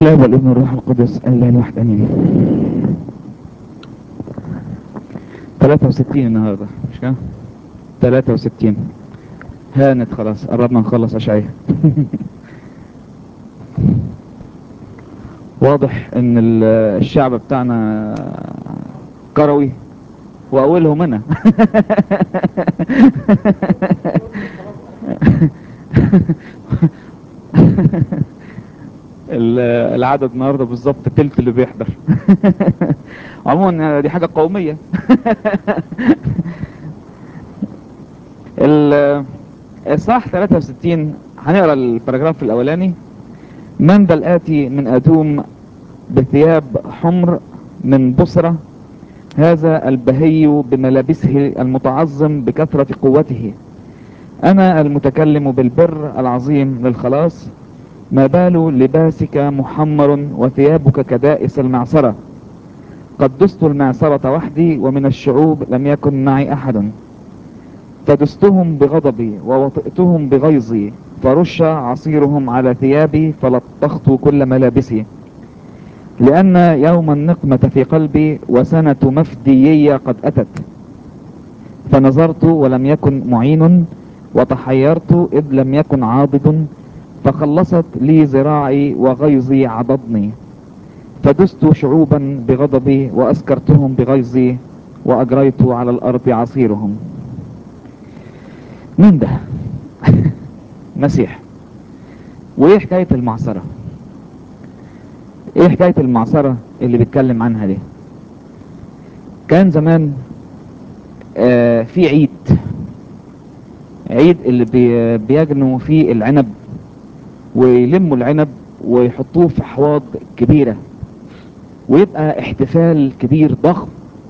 لا والابن الروح القدس الله الواحد امين 63 النهارده مش كده 63 هانت خلاص قربنا نخلص اشعياء واضح ان ال- الشعب بتاعنا كروي واولهم انا ال- العدد النهارده بالظبط تلت اللي بيحضر عموما دي حاجه قوميه ال- الصح 63 هنقرا الباراجراف الاولاني من ذا الاتي من ادوم بثياب حمر من بصرة هذا البهي بملابسه المتعظم بكثرة قوته أنا المتكلم بالبر العظيم للخلاص ما بال لباسك محمر وثيابك كدائس المعصرة قد دست المعصرة وحدي ومن الشعوب لم يكن معي أحد فدستهم بغضبي ووطئتهم بغيظي فرش عصيرهم على ثيابي فلطخت كل ملابسي لأن يوم النقمة في قلبي وسنة مفديي قد أتت فنظرت ولم يكن معين وتحيرت إذ لم يكن عاضد فخلصت لي ذراعي وغيظي عضدني فدست شعوبا بغضبي وأسكرتهم بغيظي وأجريت على الأرض عصيرهم مين ده مسيح وايه حكاية المعصرة ايه حكاية المعصرة اللي بيتكلم عنها دي كان زمان آه في عيد عيد اللي بي بيجنوا فيه العنب ويلموا العنب ويحطوه في حواض كبيرة ويبقى احتفال كبير ضخم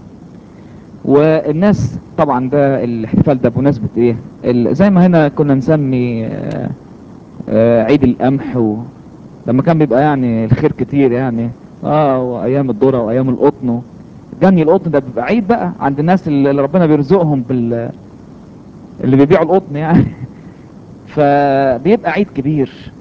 والناس طبعا ده الاحتفال ده بمناسبة ايه ال- زي ما هنا كنا نسمي آه، آه، عيد القمح و... لما كان بيبقى يعني الخير كتير يعني اه وايام الذره وايام القطن جني القطن ده بيبقى عيد بقى عند الناس اللي اللي ربنا بيرزقهم بال اللي بيبيعوا القطن يعني فبيبقى عيد كبير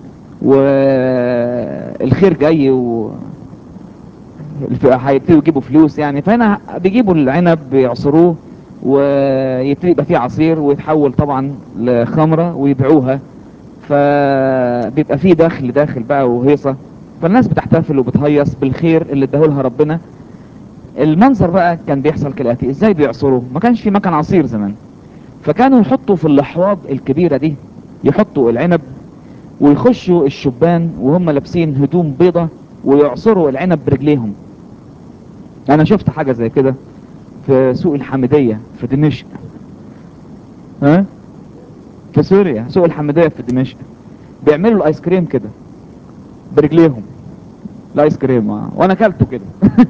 والخير جاي و الف- هيبتدوا يجيبوا فلوس يعني فهنا بيجيبوا العنب بيعصروه ويبتدي يبقى فيه عصير ويتحول طبعا لخمره ويبيعوها فبيبقى فيه دخل داخل بقى وهيصه فالناس بتحتفل وبتهيص بالخير اللي اداهولها ربنا المنظر بقى كان بيحصل كالاتي ازاي بيعصروا ما كانش في مكان عصير زمان فكانوا يحطوا في الاحواض الكبيره دي يحطوا العنب ويخشوا الشبان وهم لابسين هدوم بيضة ويعصروا العنب برجليهم انا شفت حاجة زي كده في سوق الحمدية في دمشق ها في سوريا سوق الحمدية في دمشق بيعملوا الايس كريم كده برجليهم الايس كريم آه. وانا اكلته كده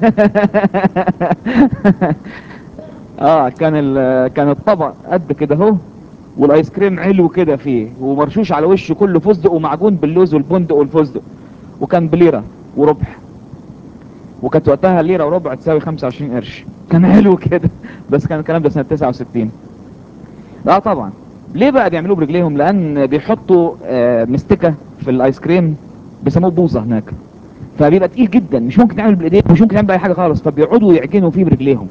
اه كان ال- كان الطبق قد كده اهو والايس كريم علو كده فيه ومرشوش على وشه كله فستق ومعجون باللوز والبندق والفستق وكان بليره وربع وكانت وقتها ليره وربع تساوي 25 قرش كان حلو كده بس كان الكلام ده سنه 69 اه طبعا ليه بقى بيعملوه برجليهم لان بيحطوا آه مستكه في الايس كريم بيسموه بوظه هناك فبيبقى تقيل جدا مش ممكن تعمل بالايدين مش ممكن تعمل باي حاجه خالص فبيقعدوا يعجنوا فيه برجليهم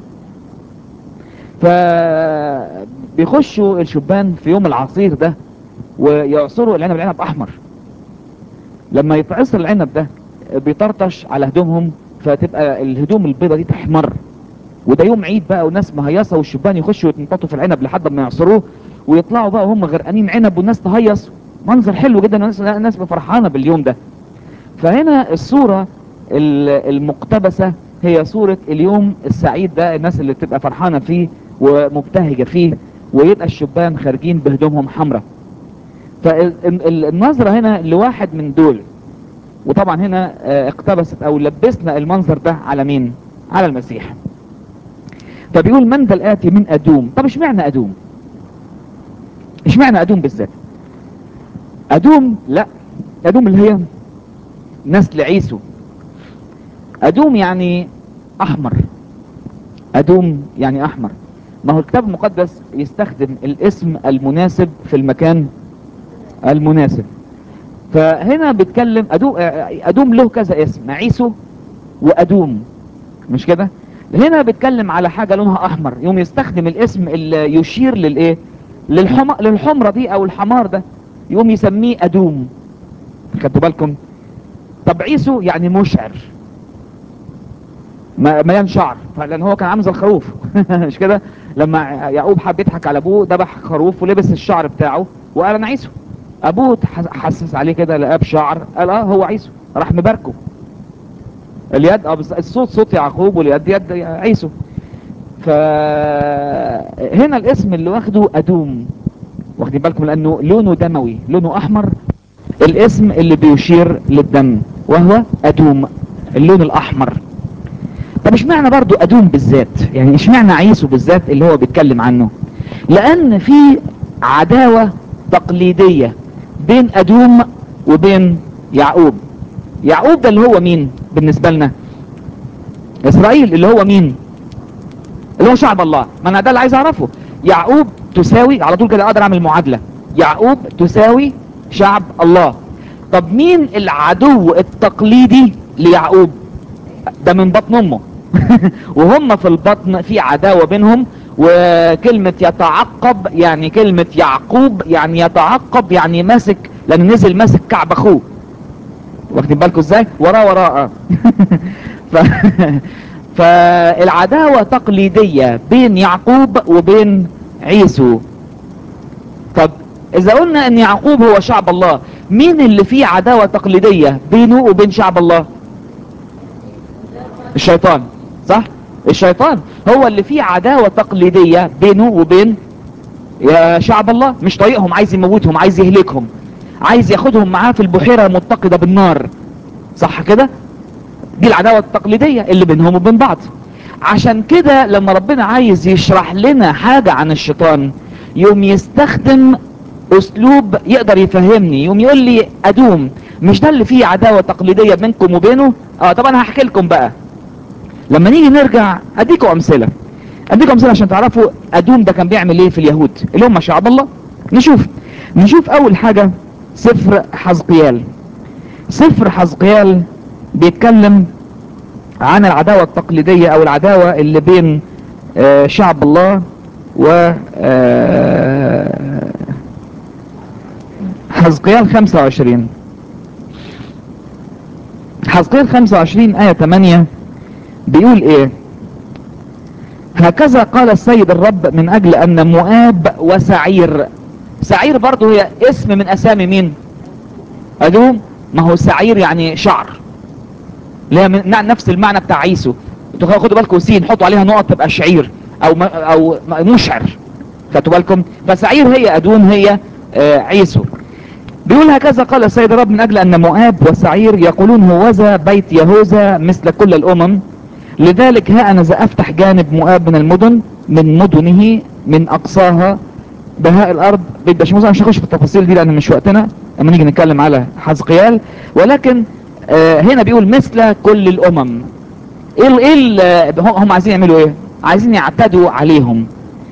فبيخشوا الشبان في يوم العصير ده ويعصروا العنب العنب احمر لما يتعصر العنب ده بيطرطش على هدومهم فتبقى الهدوم البيضة دي تحمر وده يوم عيد بقى والناس مهيصة والشبان يخشوا يتنططوا في العنب لحد ما يعصروه ويطلعوا بقى وهم غرقانين عنب والناس تهيص منظر حلو جدا الناس الناس فرحانة باليوم ده فهنا الصورة ال- المقتبسة هي صورة اليوم السعيد ده الناس اللي بتبقى فرحانة فيه ومبتهجة فيه ويبقى الشبان خارجين بهدومهم حمراء فالنظرة هنا لواحد من دول وطبعا هنا آه، اقتبست او لبسنا المنظر ده على مين على المسيح فبيقول من ذا الاتي من ادوم طب اشمعنى ادوم اشمعنى ادوم بالذات ادوم لا ادوم اللي هي نسل عيسو ادوم يعني احمر ادوم يعني احمر ما هو الكتاب المقدس يستخدم الاسم المناسب في المكان المناسب فهنا بيتكلم أدوم, أدوم له كذا اسم عيسو وأدوم مش كده هنا بيتكلم على حاجة لونها أحمر يوم يستخدم الاسم اللي يشير للإيه للحم... للحمرة دي أو الحمار ده يقوم يسميه أدوم خدوا بالكم طب عيسو يعني مشعر ما مليان شعر لان هو كان عامل زي الخروف مش كده لما يعقوب حب يضحك على ابوه ذبح خروف ولبس الشعر بتاعه وقال انا عيسو ابوه حسس عليه كده لقاه بشعر قال اه هو عيسو راح مباركه اليد اه الصوت صوت يعقوب واليد يد عيسو فهنا الاسم اللي واخده ادوم واخدين بالكم لانه لونه دموي لونه احمر الاسم اللي بيشير للدم وهو ادوم اللون الاحمر طب اشمعنى برضو ادوم بالذات يعني اشمعنى عيسو بالذات اللي هو بيتكلم عنه لان في عداوة تقليدية بين ادوم وبين يعقوب يعقوب ده اللي هو مين بالنسبة لنا اسرائيل اللي هو مين اللي هو شعب الله ما انا ده اللي عايز اعرفه يعقوب تساوي على طول كده اقدر اعمل معادلة يعقوب تساوي شعب الله طب مين العدو التقليدي ليعقوب ده من بطن امه وهم في البطن في عداوة بينهم وكلمة يتعقب يعني كلمة يعقوب يعني يتعقب يعني ماسك لان نزل ماسك كعب اخوه واخدين بالكم ازاي وراه وراه ف... فالعداوة تقليدية بين يعقوب وبين عيسو طب اذا قلنا ان يعقوب هو شعب الله مين اللي فيه عداوة تقليدية بينه وبين شعب الله الشيطان صح الشيطان هو اللي فيه عداوة تقليدية بينه وبين يا شعب الله مش طايقهم عايز يموتهم عايز يهلكهم عايز ياخدهم معاه في البحيرة المتقدة بالنار صح كده دي العداوة التقليدية اللي بينهم وبين بعض عشان كده لما ربنا عايز يشرح لنا حاجة عن الشيطان يوم يستخدم اسلوب يقدر يفهمني يوم يقول لي ادوم مش ده اللي فيه عداوة تقليدية بينكم وبينه اه طب انا هحكي لكم بقى لما نيجي نرجع اديكم امثلة اديكم امثلة عشان تعرفوا ادوم ده كان بيعمل ايه في اليهود اللي هم شعب الله نشوف نشوف اول حاجة سفر حزقيال سفر حزقيال بيتكلم عن العداوة التقليدية او العداوة اللي بين آه شعب الله و آه حزقيال 25 حزقيال 25 آية 8 بيقول ايه هكذا قال السيد الرب من اجل ان مؤاب وسعير سعير برضه هي اسم من اسامي مين ادوم ما هو سعير يعني شعر اللي هي نفس المعنى بتاع عيسو خدوا بالكم سين حطوا عليها نقط تبقى شعير او او مشعر خدوا بالكم فسعير هي ادوم هي آه عيسو بيقول هكذا قال السيد الرب من اجل ان مؤاب وسعير يقولون هوذا بيت يهوذا مثل كل الامم لذلك ها انا ذا افتح جانب مؤاب من المدن من مدنه من اقصاها بهاء الارض بيت بشموس انا مش هخش في التفاصيل دي لان مش وقتنا لما نيجي نتكلم على حزقيال ولكن آه هنا بيقول مثل كل الامم ايه ايه هم عايزين يعملوا ايه عايزين يعتدوا عليهم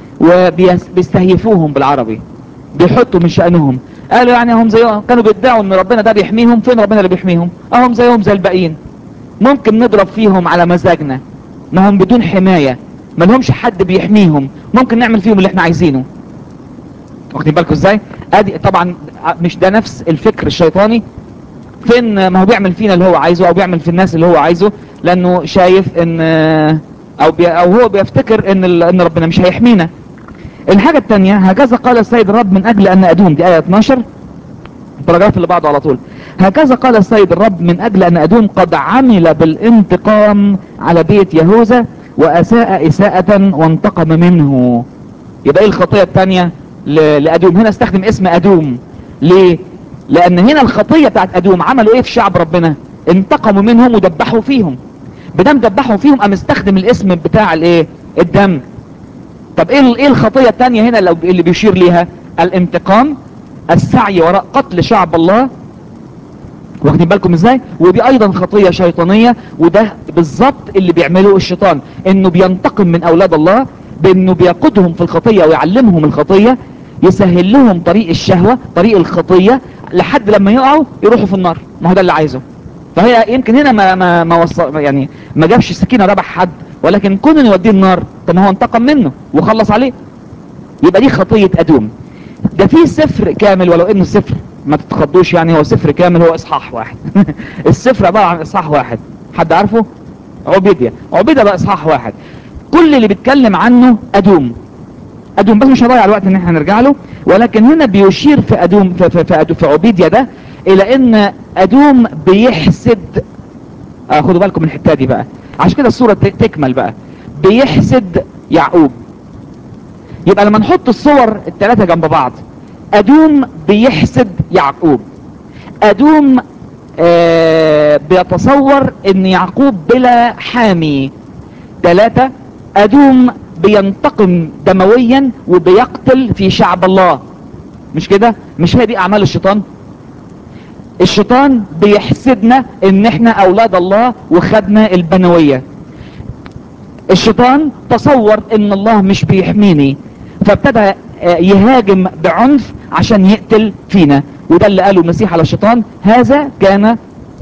وبيستهيفوهم بالعربي بيحطوا من شأنهم قالوا يعني هم زيهم كانوا بيدعوا ان ربنا ده بيحميهم فين ربنا اللي بيحميهم اهم زيهم زي الباقيين ممكن نضرب فيهم على مزاجنا ما هم بدون حماية ما لهمش حد بيحميهم ممكن نعمل فيهم اللي احنا عايزينه واخدين بالكم ازاي ادي طبعا مش ده نفس الفكر الشيطاني فين ما هو بيعمل فينا اللي هو عايزه او بيعمل في الناس اللي هو عايزه لانه شايف ان او بي او هو بيفتكر ان ان ربنا مش هيحمينا الحاجة التانية هكذا قال السيد الرب من اجل ان ادوم دي اية 12 البراجراف اللي بعده على طول هكذا قال السيد الرب من اجل ان ادوم قد عمل بالانتقام على بيت يهوذا واساء اساءة وانتقم منه يبقى ايه الخطية التانية لادوم هنا استخدم اسم ادوم ليه لان هنا الخطية بتاعت ادوم عملوا ايه في شعب ربنا انتقموا منهم ودبحوا فيهم بدم دبحوا فيهم قام استخدم الاسم بتاع الايه الدم طب ايه ايه الخطية التانية هنا اللي بيشير ليها الانتقام السعي وراء قتل شعب الله واخدين بالكم ازاي ودي ايضا خطية شيطانية وده بالظبط اللي بيعمله الشيطان انه بينتقم من اولاد الله بانه بيقودهم في الخطية ويعلمهم الخطية يسهل لهم طريق الشهوة طريق الخطية لحد لما يقعوا يروحوا في النار ما هو ده اللي عايزه فهي يمكن هنا ما ما ما وصل يعني ما جابش سكينه ربح حد ولكن كون انه يوديه النار طب ما هو انتقم منه وخلص عليه يبقى دي خطيه ادوم ده في سفر كامل ولو انه سفر ما تتخضوش يعني هو سفر كامل هو اصحاح واحد السفر عباره عن اصحاح واحد حد عارفه عبيديا عبيديا بقى اصحاح واحد كل اللي بيتكلم عنه ادوم ادوم بس مش هضيع الوقت ان احنا نرجع له ولكن هنا بيشير في ادوم في في, في, أدوم في عبيديا ده الى ان ادوم بيحسد آه خدوا بالكم من الحته دي بقى عشان كده الصوره ت- تكمل بقى بيحسد يعقوب يبقى لما نحط الصور الثلاثه جنب بعض ادوم بيحسد يعقوب ادوم آه بيتصور ان يعقوب بلا حامي ثلاثة ادوم بينتقم دمويا وبيقتل في شعب الله مش كده مش هي دي اعمال الشيطان الشيطان بيحسدنا ان احنا اولاد الله وخدنا البنوية الشيطان تصور ان الله مش بيحميني فابتدى آه، يهاجم بعنف عشان يقتل فينا وده اللي قاله المسيح على الشيطان هذا كان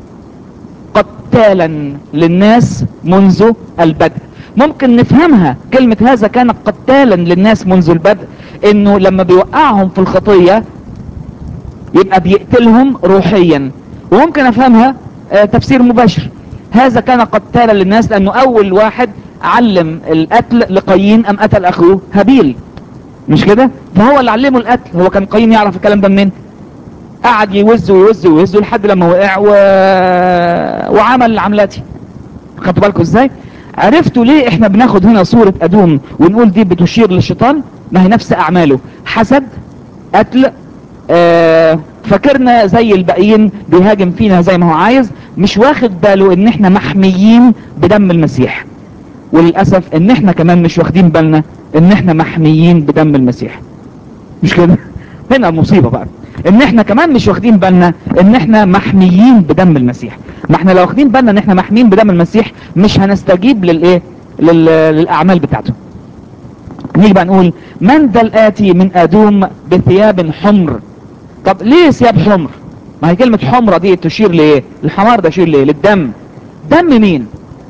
قتالا للناس منذ البدء ممكن نفهمها كلمة هذا كان قتالا للناس منذ البدء انه لما بيوقعهم في الخطية يبقى بيقتلهم روحيا وممكن افهمها آه، تفسير مباشر هذا كان قتالا للناس لانه اول واحد علم القتل لقايين ام قتل اخوه هابيل مش كده فهو اللي علمه القتل هو كان قايين يعرف الكلام ده منين قعد يوز ويوز ويوز لحد لما وقع و... وعمل عملاتي خدتوا بالكم ازاي عرفتوا ليه احنا بناخد هنا صورة ادوم ونقول دي بتشير للشيطان ما هي نفس اعماله حسد قتل آه فاكرنا زي الباقيين بيهاجم فينا زي ما هو عايز مش واخد باله ان احنا محميين بدم المسيح وللاسف ان احنا كمان مش واخدين بالنا ان احنا محميين بدم المسيح مش كده هنا المصيبة بقى ان احنا كمان مش واخدين بالنا ان احنا محميين بدم المسيح ما احنا لو واخدين بالنا ان احنا محميين بدم المسيح مش هنستجيب للايه لل... للاعمال بتاعته نيجي بقى نقول من ذا الاتي من ادوم بثياب حمر طب ليه ثياب حمر ما هي كلمة حمرة دي تشير لايه الحمار ده يشير لايه للدم دم مين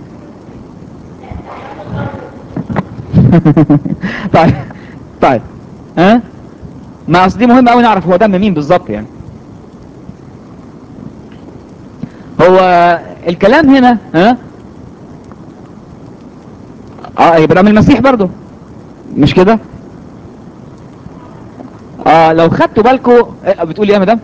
طيب طيب ها ما اصل دي مهم قوي نعرف هو دم مين بالظبط يعني هو الكلام هنا ها اه يبقى دم المسيح برضو مش كده اه لو خدتوا بالكم بتقول ايه يا مدام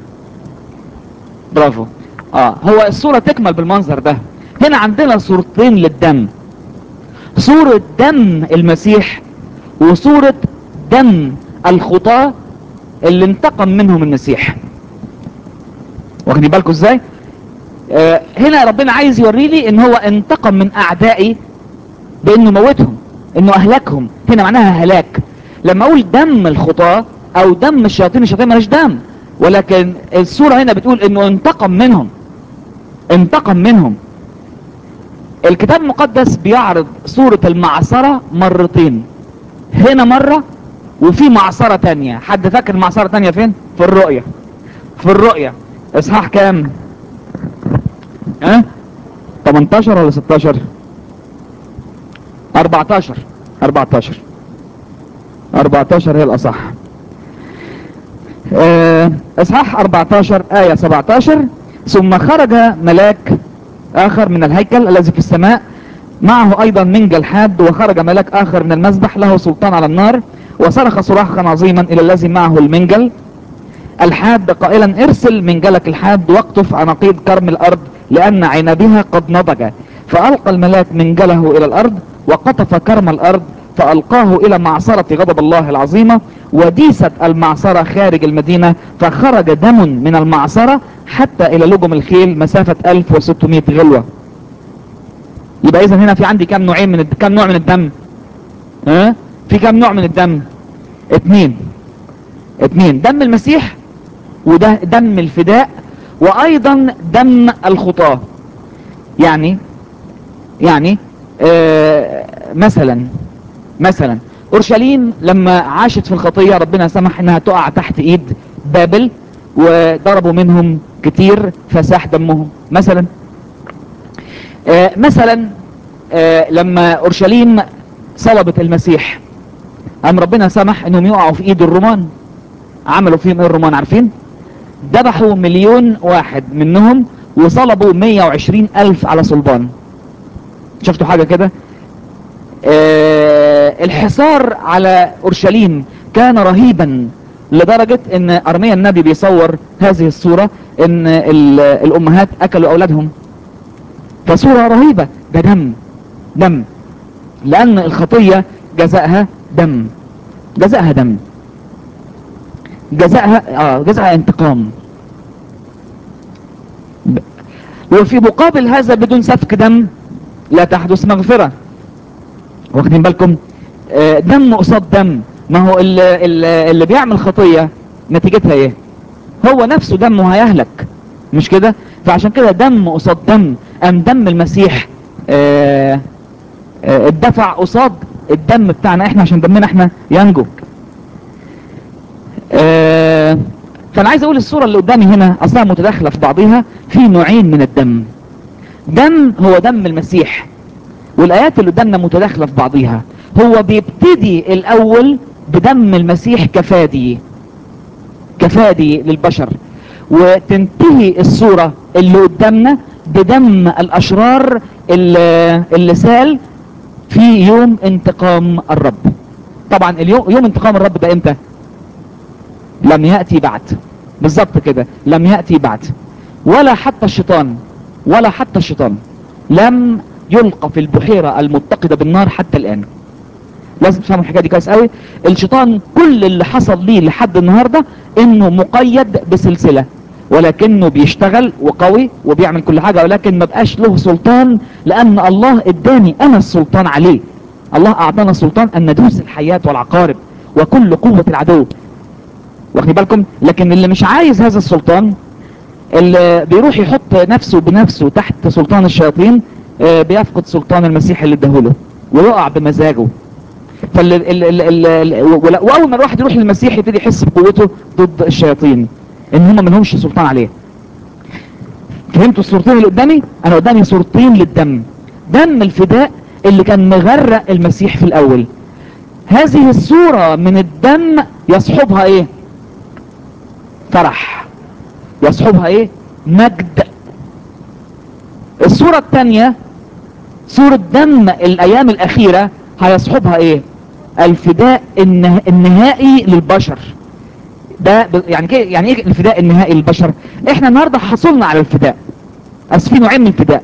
برافو اه هو الصورة تكمل بالمنظر ده هنا عندنا صورتين للدم صورة دم المسيح وصورة دم الخطاة اللي انتقم منهم المسيح واخدين بالكم ازاي آه هنا ربنا عايز يوري لي ان هو انتقم من اعدائي بانه موتهم انه اهلكهم هنا معناها هلاك لما اقول دم الخطاة او دم الشياطين الشياطين مالهاش دم ولكن الصورة هنا بتقول انه انتقم منهم انتقم منهم الكتاب المقدس بيعرض صورة المعصرة مرتين هنا مرة وفي معصرة تانية حد فاكر معصرة تانية فين في الرؤية في الرؤية اصحاح كام ها أه؟ 18 ولا 16 14 14 14 هي الاصح اه اصحاح 14 آية 17 ثم خرج ملاك اخر من الهيكل الذي في السماء معه ايضا منجل حاد وخرج ملاك اخر من المذبح له سلطان على النار وصرخ صراخا عظيما الى الذي معه المنجل الحاد قائلا ارسل منجلك الحاد واقطف عناقيد كرم الارض لان عنبها قد نضج فالقى الملاك منجله الى الارض وقطف كرم الارض فالقاه الى معصرة غضب الله العظيمة وديست المعصرة خارج المدينة فخرج دم من المعصرة حتى الى لجم الخيل مسافة 1600 غلوة يبقى اذا هنا في عندي كم نوعين من الد... كم نوع من الدم ها أه؟ في كم نوع من الدم اتنين اتنين دم المسيح وده دم الفداء وايضا دم الخطاة يعني يعني آه مثلا مثلا اورشليم لما عاشت في الخطية ربنا سمح انها تقع تحت ايد بابل وضربوا منهم كتير فساح دمهم مثلا آه مثلا آه لما اورشليم صلبت المسيح قام ربنا سمح انهم يقعوا في ايد الرومان عملوا فيهم ايه الرومان عارفين ذبحوا مليون واحد منهم وصلبوا 120 الف على صلبان شفتوا حاجة كده آه الحصار على اورشليم كان رهيبا لدرجة ان ارميا النبي بيصور هذه الصورة ان الامهات اكلوا اولادهم فصورة رهيبة ده دم دم لان الخطية جزاءها دم جزاءها دم جزاءها اه جزاءها انتقام وفي مقابل هذا بدون سفك دم لا تحدث مغفرة واخدين بالكم آه دم قصاد دم ما هو اللي, اللي, اللي بيعمل خطية نتيجتها ايه هو نفسه دمه هيهلك مش كده فعشان كده دم قصاد دم ام دم المسيح آه آه الدفع قصاد الدم بتاعنا احنا عشان دمنا احنا ينجو آه فانا عايز اقول الصورة اللي قدامي هنا اصلا متداخلة في بعضها في نوعين من الدم دم هو دم المسيح والايات اللي قدامنا متداخلة في بعضها هو بيبتدي الاول بدم المسيح كفادي كفادي للبشر وتنتهي الصورة اللي قدامنا بدم الاشرار اللي, اللي سال في يوم انتقام الرب طبعا اليوم يوم انتقام الرب ده امتى لم يأتي بعد بالظبط كده لم يأتي بعد ولا حتى الشيطان ولا حتى الشيطان لم يلقى في البحيرة المتقدة بالنار حتى الآن لازم تفهموا الحكاية دي كويس قوي الشيطان كل اللي حصل ليه لحد النهاردة انه مقيد بسلسلة ولكنه بيشتغل وقوي وبيعمل كل حاجة ولكن ما بقاش له سلطان لان الله اداني انا السلطان عليه الله اعطانا السلطان ان ندوس الحياة والعقارب وكل قوة العدو واخدين بالكم لكن اللي مش عايز هذا السلطان اللي بيروح يحط نفسه بنفسه تحت سلطان الشياطين بيفقد سلطان المسيح اللي اداهوله ويقع بمزاجه فال ال ال ال واول ما الواحد يروح للمسيح يبتدي يحس بقوته ضد الشياطين ان هم ما لهمش سلطان عليه فهمتوا الصورتين اللي قدامي انا قدامي صورتين للدم دم الفداء اللي كان مغرق المسيح في الاول هذه الصورة من الدم يصحبها ايه فرح يصحبها ايه مجد الصورة الثانية صورة دم الايام الاخيرة هيصحبها ايه الفداء النه... النهائي للبشر ده ب... يعني كي... يعني ايه الفداء النهائي للبشر احنا النهاردة حصلنا على الفداء بس في نوعين من الفداء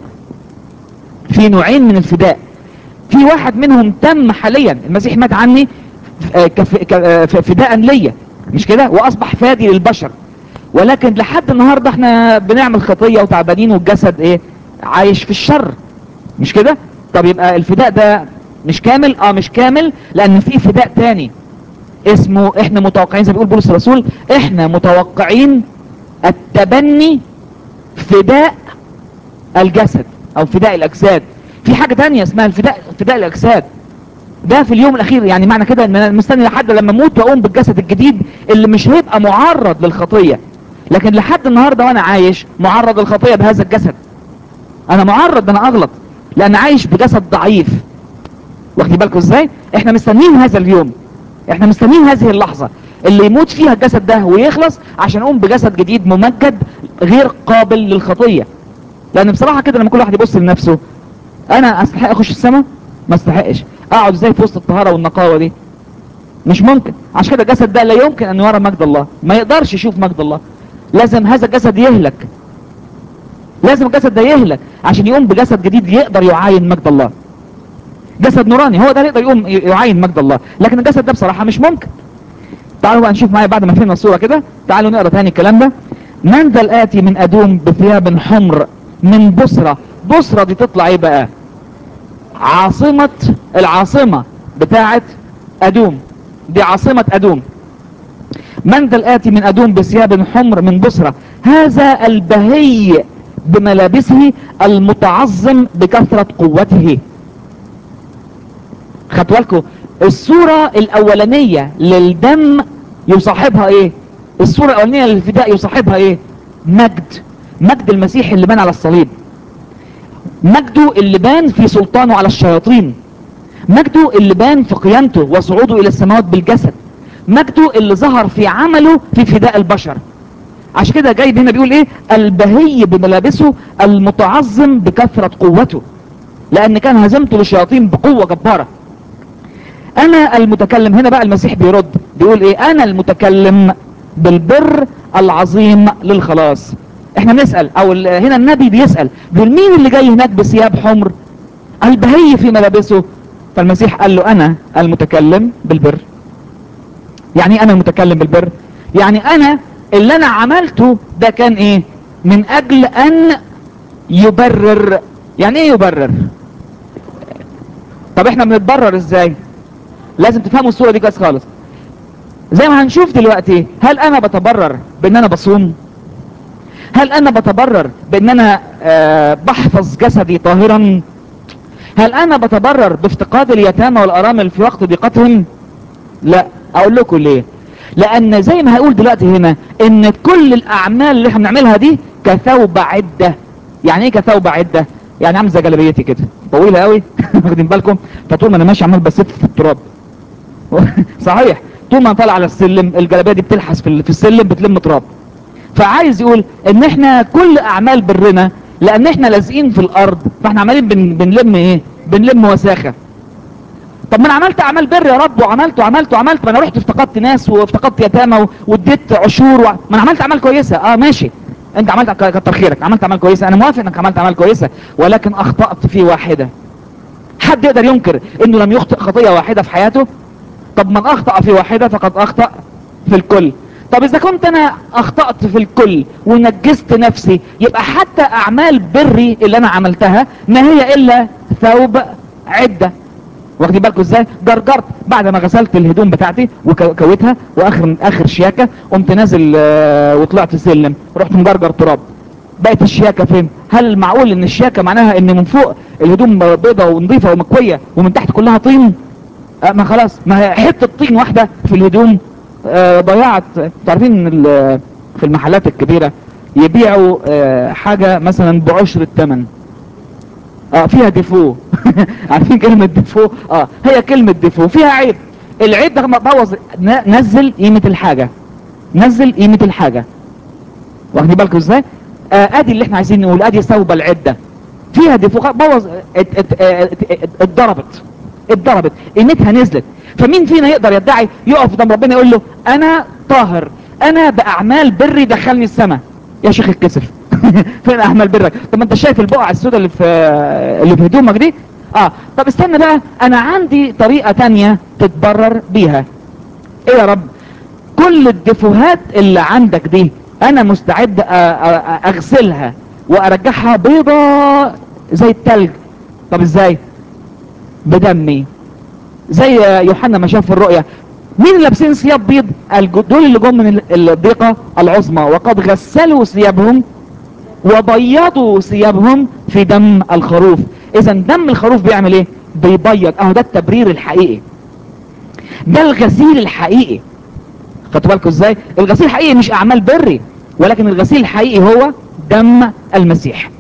في نوعين من الفداء في واحد منهم تم حاليا المسيح مات عني كف... كف... فداء ليا مش كده واصبح فادي للبشر ولكن لحد النهاردة احنا بنعمل خطية وتعبانين والجسد ايه عايش في الشر مش كده طب يبقى الفداء ده مش كامل اه مش كامل لان في فداء تاني اسمه احنا متوقعين زي ما بيقول بولس الرسول احنا متوقعين التبني فداء الجسد او فداء الاجساد في حاجة تانية اسمها الفداء فداء الاجساد ده في اليوم الاخير يعني معنى كده ان انا مستني لحد لما اموت واقوم بالجسد الجديد اللي مش هيبقى معرض للخطية لكن لحد النهاردة وانا عايش معرض للخطية بهذا الجسد انا معرض انا اغلط لان عايش بجسد ضعيف واخدين بالكم ازاي احنا مستنيين هذا اليوم احنا مستنيين هذه اللحظة اللي يموت فيها الجسد ده ويخلص عشان اقوم بجسد جديد ممجد غير قابل للخطية لان بصراحة كده لما كل واحد يبص لنفسه انا استحق اخش السماء ما استحقش اقعد ازاي في وسط الطهارة والنقاوة دي مش ممكن عشان كده الجسد ده لا يمكن ان يرى مجد الله ما يقدرش يشوف مجد الله لازم هذا الجسد يهلك لازم الجسد ده يهلك عشان يقوم بجسد جديد يقدر يعاين مجد الله جسد نوراني هو ده اللي يقدر يقوم يعاين مجد الله لكن الجسد ده بصراحة مش ممكن تعالوا بقى نشوف معايا بعد ما فهمنا الصورة كده تعالوا نقرا تاني الكلام ده من ذا الآتي من أدوم بثياب حمر من بصرة بصرة دي تطلع ايه بقى عاصمة العاصمة بتاعة أدوم دي عاصمة أدوم من ذا الآتي من أدوم بثياب حمر من بصرة هذا البهي بملابسه المتعظم بكثرة قوته خدوا بالكم الصورة الأولانية للدم يصاحبها ايه الصورة الاولانية للفداء يصاحبها ايه مجد مجد المسيح اللي بان على الصليب مجده اللي بان في سلطانه على الشياطين مجده اللي بان في قيامته وصعوده الى السماوات بالجسد مجده اللي ظهر في عمله في فداء البشر عشان كده جايب هنا بيقول ايه البهي بملابسه المتعظم بكثرة قوته لان كان هزمته للشياطين بقوة جبارة انا المتكلم هنا بقى المسيح بيرد بيقول ايه انا المتكلم بالبر العظيم للخلاص احنا بنسأل او ال- هنا النبي بيسأل بيقول مين اللي جاي هناك بثياب حمر البهي في ملابسه فالمسيح قال له انا المتكلم بالبر يعني ايه انا المتكلم بالبر يعني انا اللي انا عملته ده كان ايه من اجل ان يبرر يعني ايه يبرر طب احنا بنتبرر ازاي لازم تفهموا الصورة دي كويس خالص زي ما هنشوف دلوقتي هل انا بتبرر بان انا بصوم هل انا بتبرر بان انا آه بحفظ جسدي طاهرا هل انا بتبرر بافتقاد اليتامى والارامل في وقت ضيقتهم لا اقول لكم ليه لان زي ما هقول دلوقتي هنا ان كل الاعمال اللي احنا بنعملها دي كثوب عده يعني ايه كثوب عده يعني عامل زي جلابيتي كده طويله قوي واخدين بالكم فطول ما انا ماشي عمال بسف في التراب صحيح طول ما انا طالع على السلم الجلابيه دي بتلحس في ال- في السلم بتلم تراب فعايز يقول ان احنا كل اعمال برنا لان احنا لازقين في الارض فاحنا عمالين بن بنلم ايه بنلم وساخه طب ما انا عملت اعمال بر يا رب وعملت وعملت وعملت ما انا رحت افتقدت ناس وافتقدت يتامى و- واديت عشور و... ما انا عملت اعمال كويسه اه ماشي انت عملت ك- كتر خيرك عملت اعمال كويسه انا موافق انك عملت اعمال كويسه ولكن اخطات في واحده حد يقدر ينكر انه لم يخطئ خطيه واحده في حياته طب من اخطأ في واحدة فقد اخطأ في الكل طب اذا كنت انا اخطأت في الكل ونجست نفسي يبقى حتى اعمال بري اللي انا عملتها ما هي الا ثوب عدة واخدين بالكم ازاي جرجرت بعد ما غسلت الهدوم بتاعتي وكويتها واخر اخر شياكة قمت نازل آه، وطلعت سلم رحت مجرجر تراب بقت الشياكة فين هل معقول ان الشياكة معناها ان من فوق الهدوم بيضة ونظيفة ومكوية ومن تحت كلها طين آه، ما خلاص ما هي حته طين واحده في الهدوم آه، ضيعت تعرفين ان ال- في المحلات الكبيره يبيعوا آه، حاجه مثلا بعشر الثمن اه فيها ديفو عارفين كلمه ديفو اه هي كلمه ديفو فيها عيب العيب ده بوظ ن- نزل قيمه الحاجه نزل قيمه الحاجه واخدين بالكم ازاي آه ادي اللي احنا عايزين نقول ادي ثوب العده فيها ديفو خ- بوظ ات- ات- ات- ات- اتضربت اتضربت قيمتها نزلت فمين فينا يقدر يدعي يقف قدام ربنا يقول له انا طاهر انا باعمال بري دخلني السماء يا شيخ الكسف فين اعمال برك طب ما انت شايف البقع السوداء اللي في اللي في هدومك دي اه طب استنى بقى انا عندي طريقة تانية تتبرر بيها ايه يا رب كل الدفوهات اللي عندك دي انا مستعد أ- أ- أ- اغسلها وارجعها بيضة زي التلج طب ازاي بدمي زي يوحنا ما شاف في الرؤيا مين اللي لابسين ثياب بيض قال جو- دول اللي جم من ال- الضيقة العظمى وقد غسلوا ثيابهم وبيضوا ثيابهم في دم الخروف اذا دم الخروف بيعمل ايه بيبيض اهو ده التبرير الحقيقي ده الغسيل الحقيقي خدتوا بالكم ازاي الغسيل الحقيقي مش اعمال بري ولكن الغسيل الحقيقي هو دم المسيح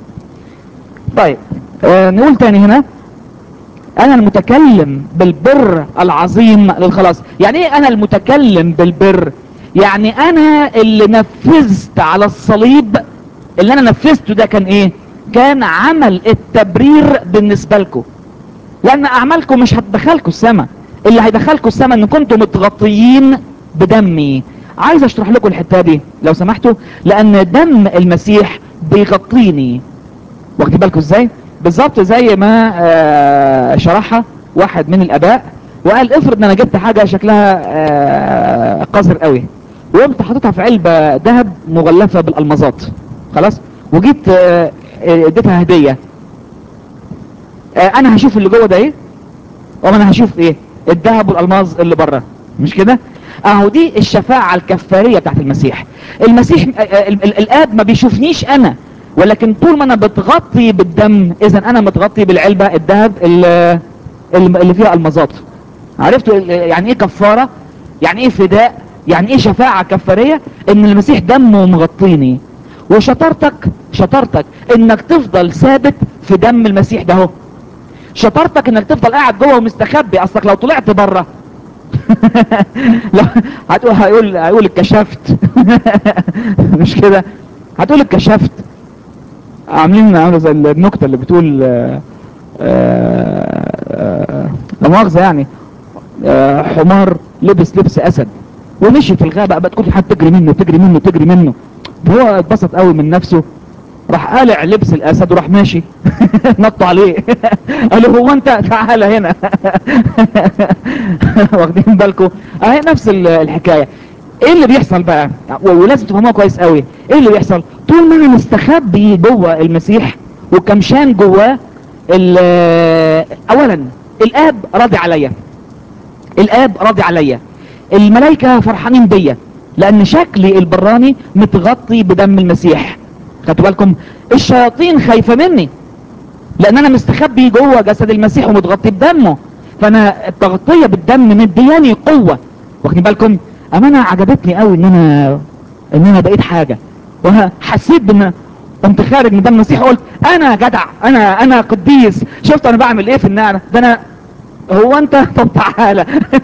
طيب آه نقول تاني هنا انا المتكلم بالبر العظيم للخلاص يعني ايه انا المتكلم بالبر يعني انا اللي نفذت على الصليب اللي انا نفذته ده كان ايه كان عمل التبرير بالنسبة لكم لان اعمالكم مش هتدخلكم السماء اللي هيدخلكم السماء ان كنتم متغطيين بدمي عايز اشرح لكم الحتة دي لو سمحتوا لان دم المسيح بيغطيني واخدين بالكم ازاي بالظبط زي ما آه، شرحها واحد من الاباء وقال افرض ان انا جبت حاجة شكلها آه، قذر قوي وقمت حاططها في علبة ذهب مغلفة بالالمازات خلاص وجيت آه، آه، اديتها هدية آه، انا هشوف اللي جوه ده ايه وانا هشوف ايه الذهب والالماظ اللي بره مش كده اهو دي الشفاعة الكفارية بتاعت المسيح المسيح آه، آه، ال- ال- الاب ما بيشوفنيش انا ولكن طول ما انا بتغطي بالدم اذا انا متغطي بالعلبة الذهب اللي, اللي فيها المازات عرفتوا ال- يعني ايه كفارة يعني ايه فداء يعني ايه شفاعة كفارية ان المسيح دمه مغطيني وشطارتك شطارتك انك تفضل ثابت في دم المسيح ده هو شطارتك انك تفضل قاعد جوه ومستخبي اصلك لو طلعت بره لا هتقول هيقول هيقول اتكشفت مش كده هتقول اتكشفت عاملين عامله زي النكته اللي بتقول آه، آه، لا مؤاخذه يعني آه، حمار لبس لبس اسد ومشي في الغابه بقى كل حد تجري منه تجري منه تجري منه هو اتبسط قوي من نفسه راح قالع لبس الاسد وراح ماشي نطوا عليه قال له هو انت تعالى هنا واخدين بالكم اهي نفس ال- الحكايه ايه اللي بيحصل بقى و- ولازم تفهموها كويس قوي ايه اللي بيحصل طول ما انا مستخبي جوه المسيح وكمشان جواه ال- اولا الاب راضي عليا الاب راضي عليا الملائكه فرحانين بيا لان شكلي البراني متغطي بدم المسيح خدتوا بالكم الشياطين خايفه مني لان انا مستخبي جوه جسد المسيح ومتغطي بدمه فانا التغطيه بالدم مدياني قوه واخدين بالكم امانه عجبتني قوي ان انا ان انا بقيت حاجه وحسيت بان قمت خارج من دم المسيح قلت انا جدع انا انا قديس شفت انا بعمل ايه في النعمه ده انا هو انت طب تعالى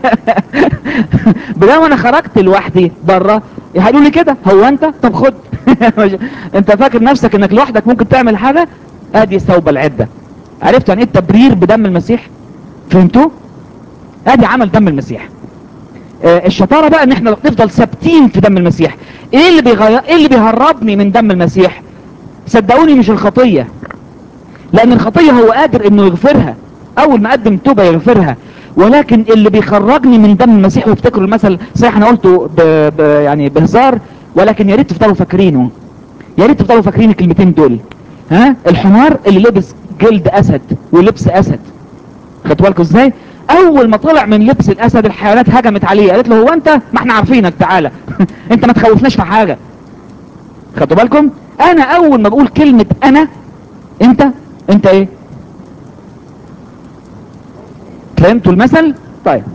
بدل انا خرجت لوحدي بره هيقولوا لي كده هو انت طب خد انت فاكر نفسك انك لوحدك ممكن تعمل حاجه ادي ثوب العده عرفت يعني ايه التبرير بدم المسيح فهمتوا ادي عمل دم المسيح آه، الشطاره بقى ان احنا نفضل ثابتين في دم المسيح ايه اللي بيغير ايه اللي بيهربني من دم المسيح صدقوني مش الخطيه لان الخطيه هو قادر انه يغفرها اول ما اقدم توبه يغفرها ولكن اللي بيخرجني من دم المسيح وافتكروا المثل صحيح انا قلته ب... ب... يعني بهزار ولكن يا ريت تفضلوا فاكرينه يا ريت تفضلوا فاكرين الكلمتين دول ها الحمار اللي لبس جلد اسد ولبس اسد خدتوا بالكم ازاي اول ما طلع من لبس الاسد الحيوانات هجمت عليه قالت له هو انت ما احنا عارفينك تعالى انت ما تخوفناش في حاجه خدتوا بالكم انا اول ما بقول كلمه انا انت انت ايه فهمتوا المثل طيب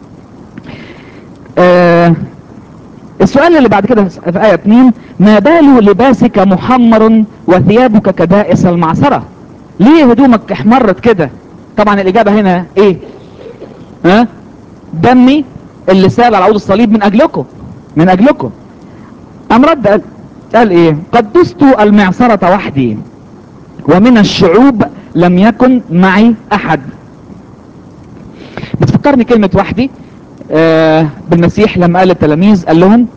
آه السؤال اللي بعد كده في آية 2 ما بال لباسك محمر وثيابك كدائس المعصرة ليه هدومك احمرت كده طبعا الإجابة هنا ايه ها دمي اللي سال على عود الصليب من أجلكم من أجلكم أم رد قال, قال ايه قد دست المعصرة وحدي ومن الشعوب لم يكن معي أحد بتفكرني كلمة وحدي آه بالمسيح لما قال للتلاميذ قال لهم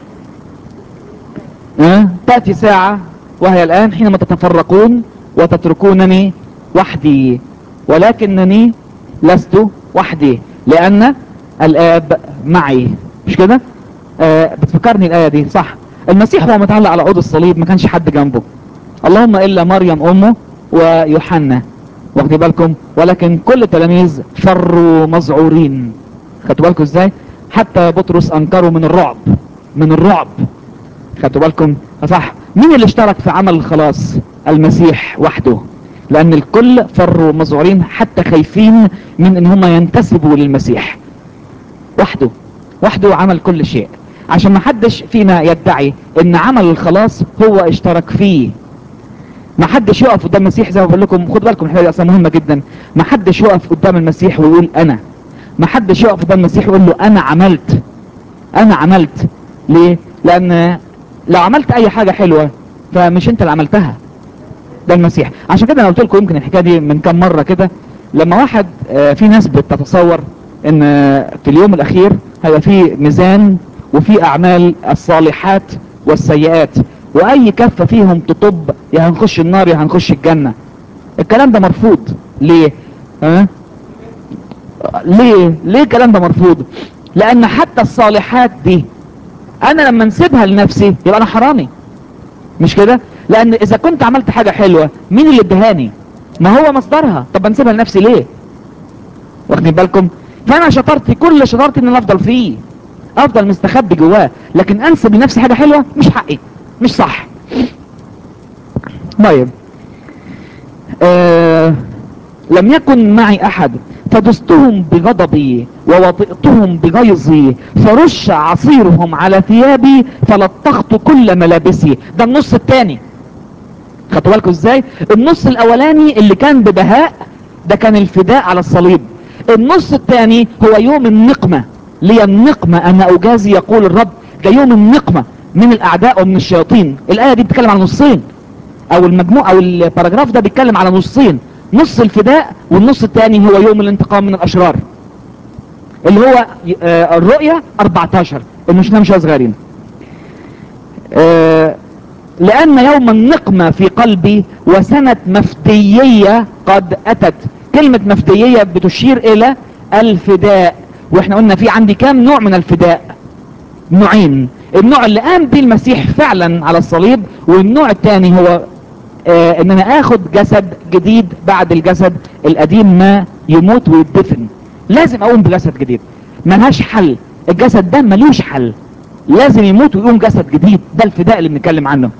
آه تأتي ساعة وهي الآن حينما تتفرقون وتتركونني وحدي ولكنني لست وحدي لأن الآب معي مش كده آه بتفكرني الآية دي صح المسيح هو متعلق على عود الصليب ما كانش حد جنبه اللهم إلا مريم أمه ويوحنا واخدين بالكم ولكن كل التلاميذ فروا مذعورين خدتوا بالكم ازاي حتى بطرس انكروا من الرعب من الرعب خدتوا بالكم صح مين اللي اشترك في عمل الخلاص المسيح وحده لان الكل فروا مذعورين حتى خايفين من ان هم ينتسبوا للمسيح وحده وحده عمل كل شيء عشان ما حدش فينا يدعي ان عمل الخلاص هو اشترك فيه ما حدش يقف قدام المسيح زي ما بقول لكم خد بالكم الحاجه دي اصلا مهمه جدا ما حدش يقف قدام المسيح ويقول انا ما حدش يقف قدام المسيح ويقول له انا عملت انا عملت ليه لان لو عملت اي حاجه حلوه فمش انت اللي عملتها ده المسيح عشان كده انا قلت لكم يمكن الحكايه دي من كام مره كده لما واحد آه، في ناس بتتصور ان آه، في اليوم الاخير هيبقى في ميزان وفي اعمال الصالحات والسيئات واي كفه فيهم تطب يا هنخش النار يا هنخش الجنه الكلام ده مرفوض ليه ها ليه ليه الكلام ده مرفوض لان حتى الصالحات دي انا لما نسيبها لنفسي يبقى انا حرامي مش كده لان اذا كنت عملت حاجه حلوه مين اللي ادهاني ما هو مصدرها طب انسيبها لنفسي ليه واخدين بالكم فانا شطارتي كل شطارتي ان انا افضل فيه افضل مستخبي جواه لكن انسب لنفسي حاجه حلوه مش حقي مش صح طيب آه لم يكن معي احد فدستهم بغضبي ووطئتهم بغيظي فرش عصيرهم على ثيابي فلطخت كل ملابسي ده النص الثاني خدتوا بالكم ازاي النص الاولاني اللي كان ببهاء ده كان الفداء على الصليب النص الثاني هو يوم النقمة لي النقمة انا اجازي يقول الرب ده يوم النقمة من الاعداء ومن الشياطين الاية دي بتتكلم على نصين او المجموع او الباراجراف ده بيتكلم على نصين نص الفداء والنص الثاني هو يوم الانتقام من الاشرار اللي هو آه الرؤية 14 اللي مش شويه صغيرين آه لان يوم النقمة في قلبي وسنة مفديية قد اتت كلمة مفديية بتشير الى الفداء واحنا قلنا في عندي كام نوع من الفداء نوعين النوع اللي قام به المسيح فعلا على الصليب والنوع الثاني هو آه ان انا اخد جسد جديد بعد الجسد القديم ما يموت ويدفن لازم اقوم بجسد جديد ملهاش حل الجسد ده ملوش حل لازم يموت ويقوم جسد جديد ده الفداء اللي بنتكلم عنه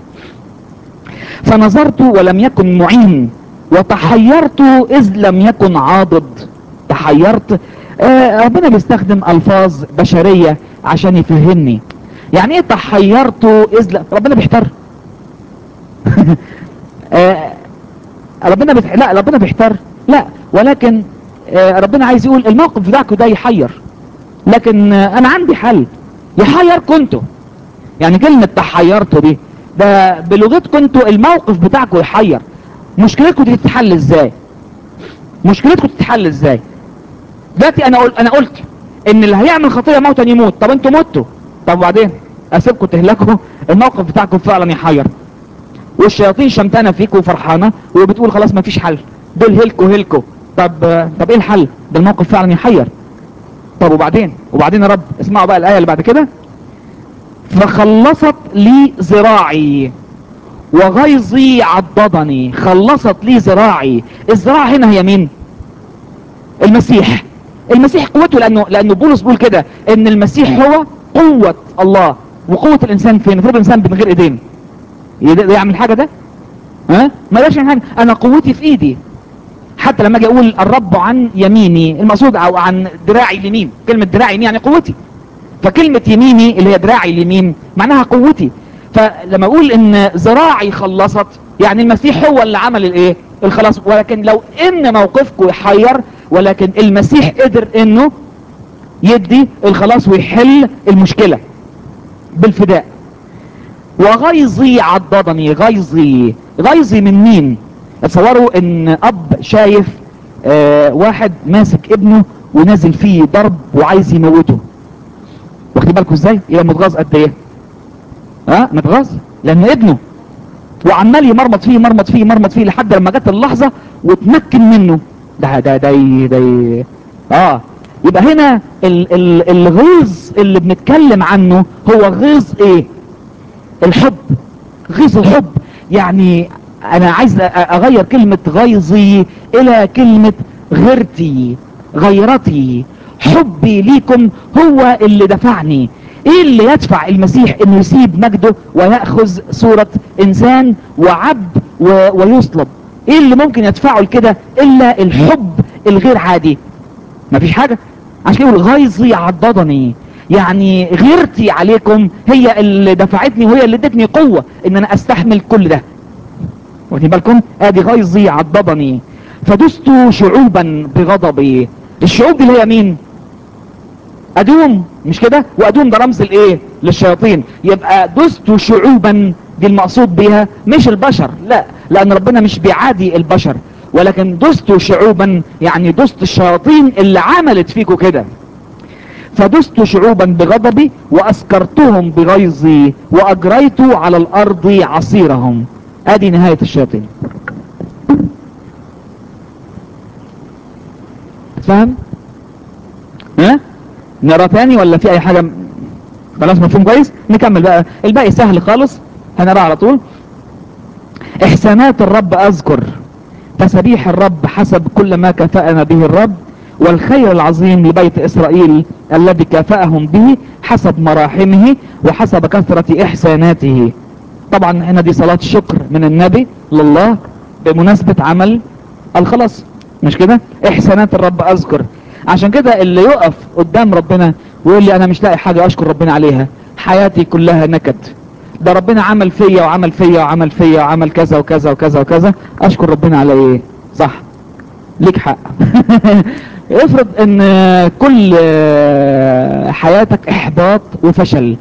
فنظرت ولم يكن معين وتحيرت اذ لم يكن عاضد تحيرت آه ربنا بيستخدم الفاظ بشرية عشان يفهمني يعني ايه تحيرت اذ لا ربنا بيحتر آه ربنا بتح... لا ربنا بيحتر لا ولكن آه ربنا عايز يقول الموقف بتاعكم ده يحير لكن آه انا عندي حل يحير كنتوا يعني كلمة تحيرتوا دي ده بلغتكم انتوا الموقف بتاعكم يحير مشكلتكم دي تتحل ازاي مشكلتكم تتحل ازاي دلوقتي انا قل... انا قلت ان اللي هيعمل خطية موتا يموت طب انتوا متوا طب وبعدين اسيبكم تهلكوا الموقف بتاعكم فعلا يحير والشياطين شمتانة فيكم وفرحانة وبتقول خلاص ما فيش حل دول هلكوا هلكوا طب طب ايه الحل ده الموقف فعلا يحير طب وبعدين وبعدين يا رب اسمعوا بقى الايه اللي بعد كده فخلصت لي ذراعي وغيظي عضدني خلصت لي ذراعي الذراع هنا هي مين المسيح المسيح قوته لانه لانه بولس بيقول كده ان المسيح هو قوة الله وقوة الانسان فين المفروض الانسان من غير ايدين يعمل حاجة ده ها ما يقدرش يعمل حاجة انا قوتي في ايدي حتى لما اجي اقول الرب عن يميني المقصود او عن دراعي اليمين كلمة دراعي يمين يعني قوتي فكلمة يميني اللي هي دراعي اليمين معناها قوتي فلما اقول ان ذراعي خلصت يعني المسيح هو اللي عمل الايه الخلاص ولكن لو ان موقفكم يحير ولكن المسيح قدر انه يدي الخلاص ويحل المشكلة بالفداء وغيظي عضدني غيظي غيظي من مين اتصوروا ان اب شايف آه واحد ماسك ابنه ونازل فيه ضرب وعايز يموته واخدين بالكم ازاي يبقى متغاظ قد ايه ها متغاظ لانه ابنه وعمال يمرمط فيه يمرمط فيه يمرمط فيه لحد لما جت اللحظه وتمكن منه ده ده ده ده اه يبقى هنا ال ال الغيظ اللي بنتكلم عنه هو غيظ ايه الحب غيظ الحب يعني انا عايز اغير كلمة غيظي الى كلمة غيرتي غيرتي حبي ليكم هو اللي دفعني ايه اللي يدفع المسيح انه يسيب مجده ويأخذ صورة انسان وعبد ويصلب ايه اللي ممكن يدفعه لكده الا الحب الغير عادي مفيش حاجة عشان يقول غيظي عضدني يعني غيرتي عليكم هي اللي دفعتني وهي اللي ادتني قوة ان انا استحمل كل ده واخدين بالكم ادي غيظي عضدني فدست شعوبا بغضبي الشعوب دي اللي هي مين ادوم مش كده وادوم ده رمز الايه للشياطين يبقى دست شعوبا دي المقصود بيها مش البشر لا لان ربنا مش بيعادي البشر ولكن دست شعوبا يعني دست الشياطين اللي عملت فيكم كده فدست شعوبا بغضبي واسكرتهم بغيظي واجريت على الارض عصيرهم ادي نهاية الشياطين فاهم ها نرى تاني ولا في اي حاجة خلاص مفهوم كويس نكمل بقى الباقي سهل خالص هنرى على طول احسانات الرب اذكر تسبيح الرب حسب كل ما كفأنا به الرب والخير العظيم لبيت اسرائيل الذي كافأهم به حسب مراحمه وحسب كثرة احساناته طبعا هنا دي صلاة شكر من النبي لله بمناسبة عمل الخلاص مش كده احسانات الرب اذكر عشان كده اللي يقف قدام ربنا ويقول لي انا مش لاقي حاجة اشكر ربنا عليها حياتي كلها نكد ده ربنا عمل فيا وعمل فيا وعمل فيا وعمل كذا وكذا وكذا وكذا اشكر ربنا على ايه صح ليك حق افرض ان كل حياتك احباط وفشل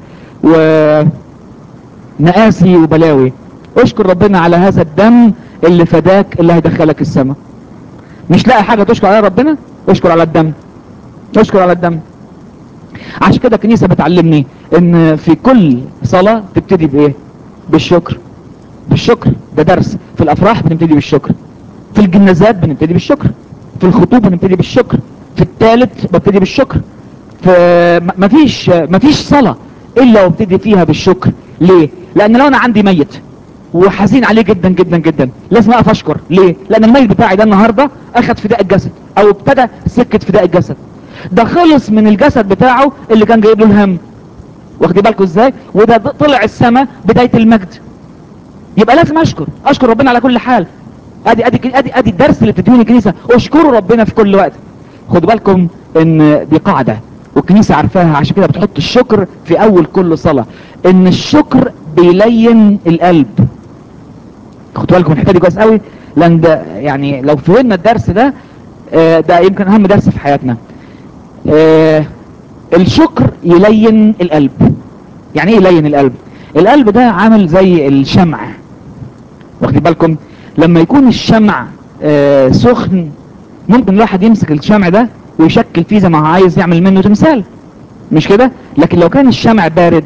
ونقاسي وبلاوي اشكر ربنا على هذا الدم اللي فداك اللي هيدخلك السماء مش لاقي حاجة تشكر عليها ربنا اشكر على الدم اشكر على الدم عشان كده الكنيسة بتعلمني ان في كل صلاة تبتدي بايه بالشكر بالشكر ده درس في الافراح بنبتدي بالشكر في الجنازات بنبتدي بالشكر في الخطوبة بنبتدي بالشكر في الثالث ببتدي بالشكر في مفيش مفيش صلاة الا وابتدي فيها بالشكر ليه لان لو انا عندي ميت وحزين عليه جدا جدا جدا لازم اقف اشكر ليه لان الميت بتاعي ده النهارده اخد فداء الجسد او ابتدى سكه فداء الجسد ده خلص من الجسد بتاعه اللي كان جايب له الهم واخدين بالكم ازاي وده طلع السماء بدايه المجد يبقى لازم اشكر اشكر ربنا على كل حال ادي ادي ادي ادي الدرس اللي بتديهوني الكنيسه اشكروا ربنا في كل وقت خدوا بالكم ان دي قاعده والكنيسه عارفاها عشان كده بتحط الشكر في اول كل صلاه ان الشكر بيلين القلب خدوا بالكم الحته دي كويس قوي لان ده يعني لو فهمنا الدرس ده آه ده يمكن اهم درس في حياتنا آه الشكر يلين القلب يعني ايه يلين القلب القلب ده عامل زي الشمع واخدين بالكم لما يكون الشمع آه سخن ممكن الواحد يمسك الشمع ده ويشكل فيه زي ما هو عايز يعمل منه تمثال مش كده لكن لو كان الشمع بارد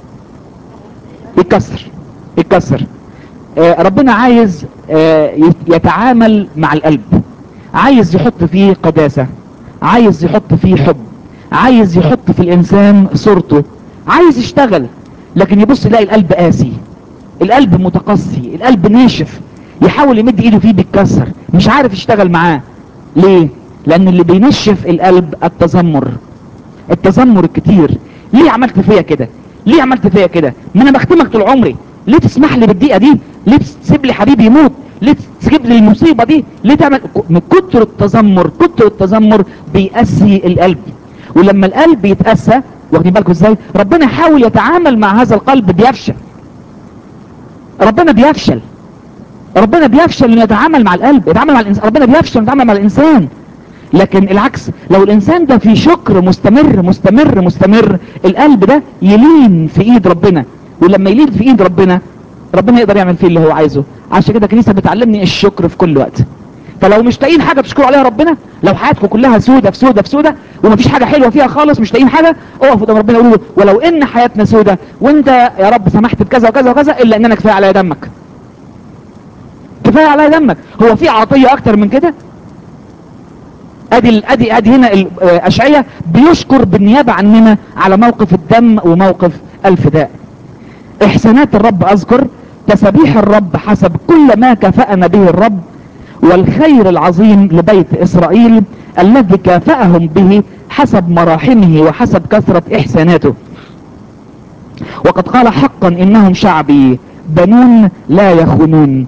يتكسر يتكسر آه ربنا عايز آه يتعامل مع القلب عايز يحط فيه قداسة عايز يحط فيه حب عايز يحط في الانسان صورته عايز يشتغل لكن يبص يلاقي القلب قاسي القلب متقسي القلب ناشف يحاول يمد ايده فيه بيتكسر مش عارف يشتغل معاه ليه لان اللي بينشف القلب التذمر التذمر الكتير ليه عملت فيا كده ليه عملت فيا كده ما انا بختمك طول عمري ليه تسمح لي بالدقيقه دي ليه تسيب لي حبيبي يموت ليه تجيب لي المصيبه دي ليه تعمل من كتر التذمر كتر التذمر بيأسي القلب ولما القلب يتأسى واخدين بالكم ازاي ربنا يحاول يتعامل مع هذا القلب بيفشل ربنا بيفشل ربنا بيفشل انه يتعامل مع القلب يتعامل مع الانسان ربنا بيفشل انه يتعامل مع الانسان لكن العكس لو الانسان ده في شكر مستمر مستمر مستمر القلب ده يلين في ايد ربنا ولما يلين في ايد ربنا ربنا يقدر يعمل فيه اللي هو عايزه عشان كده الكنيسه بتعلمني الشكر في كل وقت فلو مش لاقيين حاجه تشكروا عليها ربنا لو حياتكم كلها سودة في سودة في سودة ومفيش حاجه حلوه فيها خالص مش لاقيين حاجه اقف قدام ربنا قولوا ولو ان حياتنا سودة وانت يا رب سمحت بكذا وكذا وكذا الا ان انا كفايه عليا دمك كفايه عليا دمك هو في عطيه اكتر من كده ادي ادي ادي هنا الاشعياء بيشكر بالنيابه عننا على موقف الدم وموقف الفداء احسانات الرب اذكر تسبيح الرب حسب كل ما كفأنا به الرب والخير العظيم لبيت اسرائيل الذي كافأهم به حسب مراحمه وحسب كثرة احساناته وقد قال حقا انهم شعبي بنون لا يخونون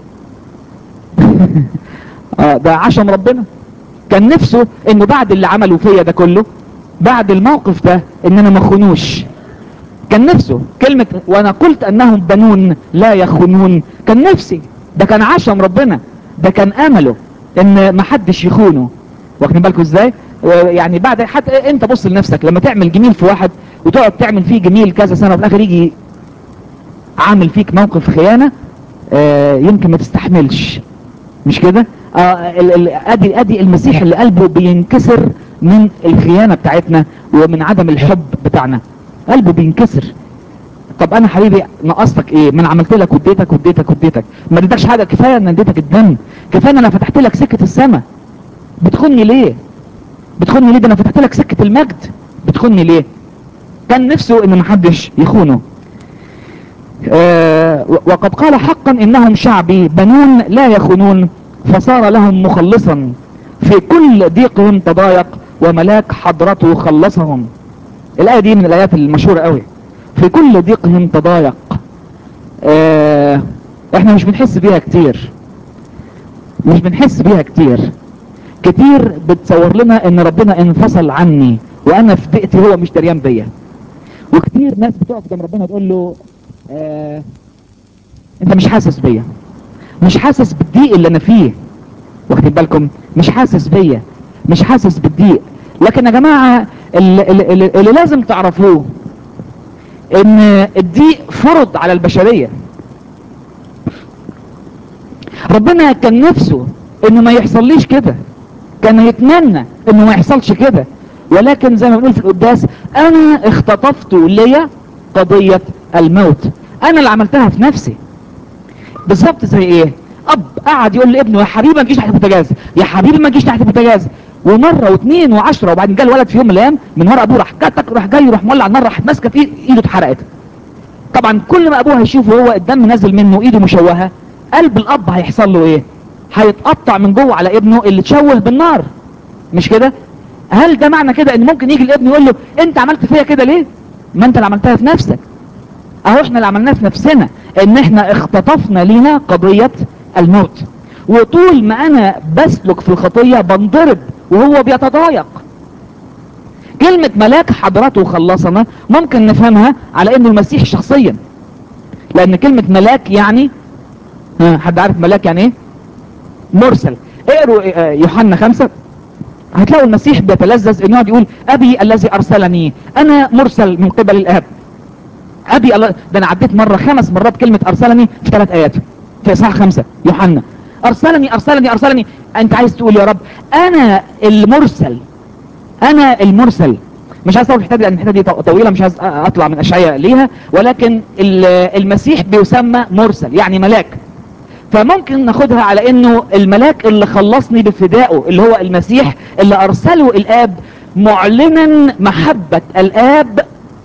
آه ده عشم ربنا كان نفسه انه بعد اللي عملوا فيا ده كله بعد الموقف ده اننا ما خونوش كان نفسه كلمة وانا قلت انهم بنون لا يخونون كان نفسي ده كان عشم ربنا ده كان امله ان ما حدش يخونه واخدين بالكم ازاي يعني بعد حتى انت بص لنفسك لما تعمل جميل في واحد وتقعد تعمل فيه جميل كذا سنة وفي الاخر يجي عامل فيك موقف خيانة آه يمكن ما تستحملش مش كده آه ادي ادي المسيح اللي قلبه بينكسر من الخيانة بتاعتنا ومن عدم الحب بتاعنا قلبه بينكسر طب انا حبيبي نقصتك ايه ما انا عملت لك وديتك وديتك وديتك ما اديتكش حاجه كفايه ان اديتك الدم كفايه ان انا فتحت لك سكه السماء بتخوني ليه بتخوني ليه ده انا فتحت لك سكه المجد بتخوني ليه كان نفسه ان محدش يخونه آه وقد قال حقا انهم شعبي بنون لا يخونون فصار لهم مخلصا في كل ضيقهم تضايق وملاك حضرته خلصهم الآية دي من الآيات المشهورة قوي في كل ضيقهم تضايق اه احنا مش بنحس بيها كتير مش بنحس بيها كتير كتير بتصور لنا ان ربنا انفصل عني وانا في ضيقتي هو مش دريان بيا وكتير ناس بتقف قدام ربنا تقول له آه انت مش حاسس بيا مش حاسس بالضيق اللي انا فيه واخدين بالكم مش حاسس بيا مش حاسس بالضيق لكن يا جماعة اللي, اللي, اللي لازم تعرفوه ان الضيق فرض على البشرية ربنا كان نفسه انه ما يحصليش كده كان يتمنى انه ما يحصلش كده ولكن زي ما بنقول في القداس انا اختطفت ليا قضية الموت انا اللي عملتها في نفسي بالظبط زي ايه اب قعد يقول لابنه يا حبيبي ما تجيش تحت البوتاجاز يا حبيبي ما تجيش تحت البوتاجاز ومره واثنين وعشرة وبعدين جه الولد في يوم من الايام من ورا ابوه راح كتك راح جاي راح مولع النار راح ماسكه في ايده اتحرقت طبعا كل ما ابوه هيشوفه هو الدم نازل منه وايده مشوهه قلب الاب هيحصل له ايه هيتقطع من جوه على ابنه اللي اتشوه بالنار مش كده هل ده معنى كده ان ممكن يجي الابن يقول له انت عملت فيا كده ليه ما انت اللي عملتها في نفسك اهو احنا اللي عملناه في نفسنا ان احنا اختطفنا لينا قضية الموت وطول ما انا بسلك في الخطية بنضرب وهو بيتضايق كلمة ملاك حضرته خلصنا ممكن نفهمها على انه المسيح شخصيا لان كلمة ملاك يعني ها حد عارف ملاك يعني ايه مرسل اقروا يوحنا خمسة هتلاقوا المسيح بيتلذذ انه يقعد يقول ابي الذي ارسلني انا مرسل من قبل الاب ابي الله ده انا عديت مرة خمس مرات كلمة ارسلني في ثلاث ايات في اصحاح خمسة يوحنا ارسلني ارسلني ارسلني انت عايز تقول يا رب انا المرسل انا المرسل مش عايز اطول الحته دي لان الحته دي طويله مش عايز اطلع من اشعياء ليها ولكن المسيح بيسمى مرسل يعني ملاك فممكن ناخدها على انه الملاك اللي خلصني بفدائه اللي هو المسيح اللي ارسله الاب معلنا محبة الاب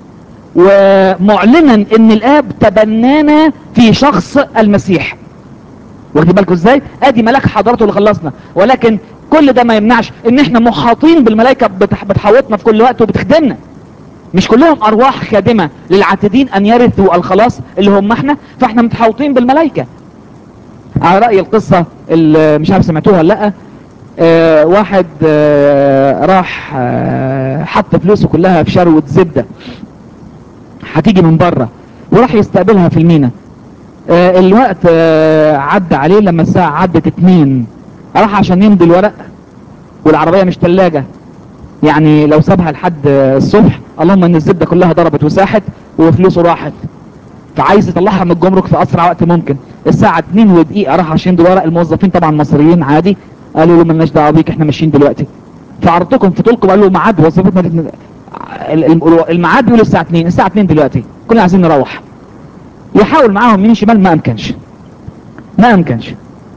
ومعلنا ان الاب تبنانا في شخص المسيح واخدين بالكم ازاي ادي ملاك حضرته اللي خلصنا ولكن كل ده ما يمنعش ان احنا محاطين بالملائكة بتحوطنا في كل وقت وبتخدمنا مش كلهم ارواح خادمة للعاتدين ان يرثوا الخلاص اللي هم احنا فاحنا متحوطين بالملائكة على رأي القصة اللي مش عارف سمعتوها ولا لا آه واحد آه راح آه حط فلوسه كلها في شروة زبدة هتيجي من بره وراح يستقبلها في المينا آه الوقت آه عدى عليه لما الساعة عدت اتنين راح عشان يمضي الورق والعربية مش تلاجة يعني لو سابها لحد الصبح اللهم ان الزبدة كلها ضربت وساحت وفلوسه راحت فعايز يطلعها من الجمرك في اسرع وقت ممكن الساعة 2 ودقيقة راح عشان ورق الموظفين طبعا مصريين عادي قالوا له مالناش دعوه بيك احنا ماشيين دلوقتي فعرضتكم في طولكم قالوا ميعاد وظيفتنا الميعاد بيقول الساعة 2 الساعة 2 دلوقتي كلنا عايزين نروح يحاول معاهم يمين شمال ما امكنش ما امكنش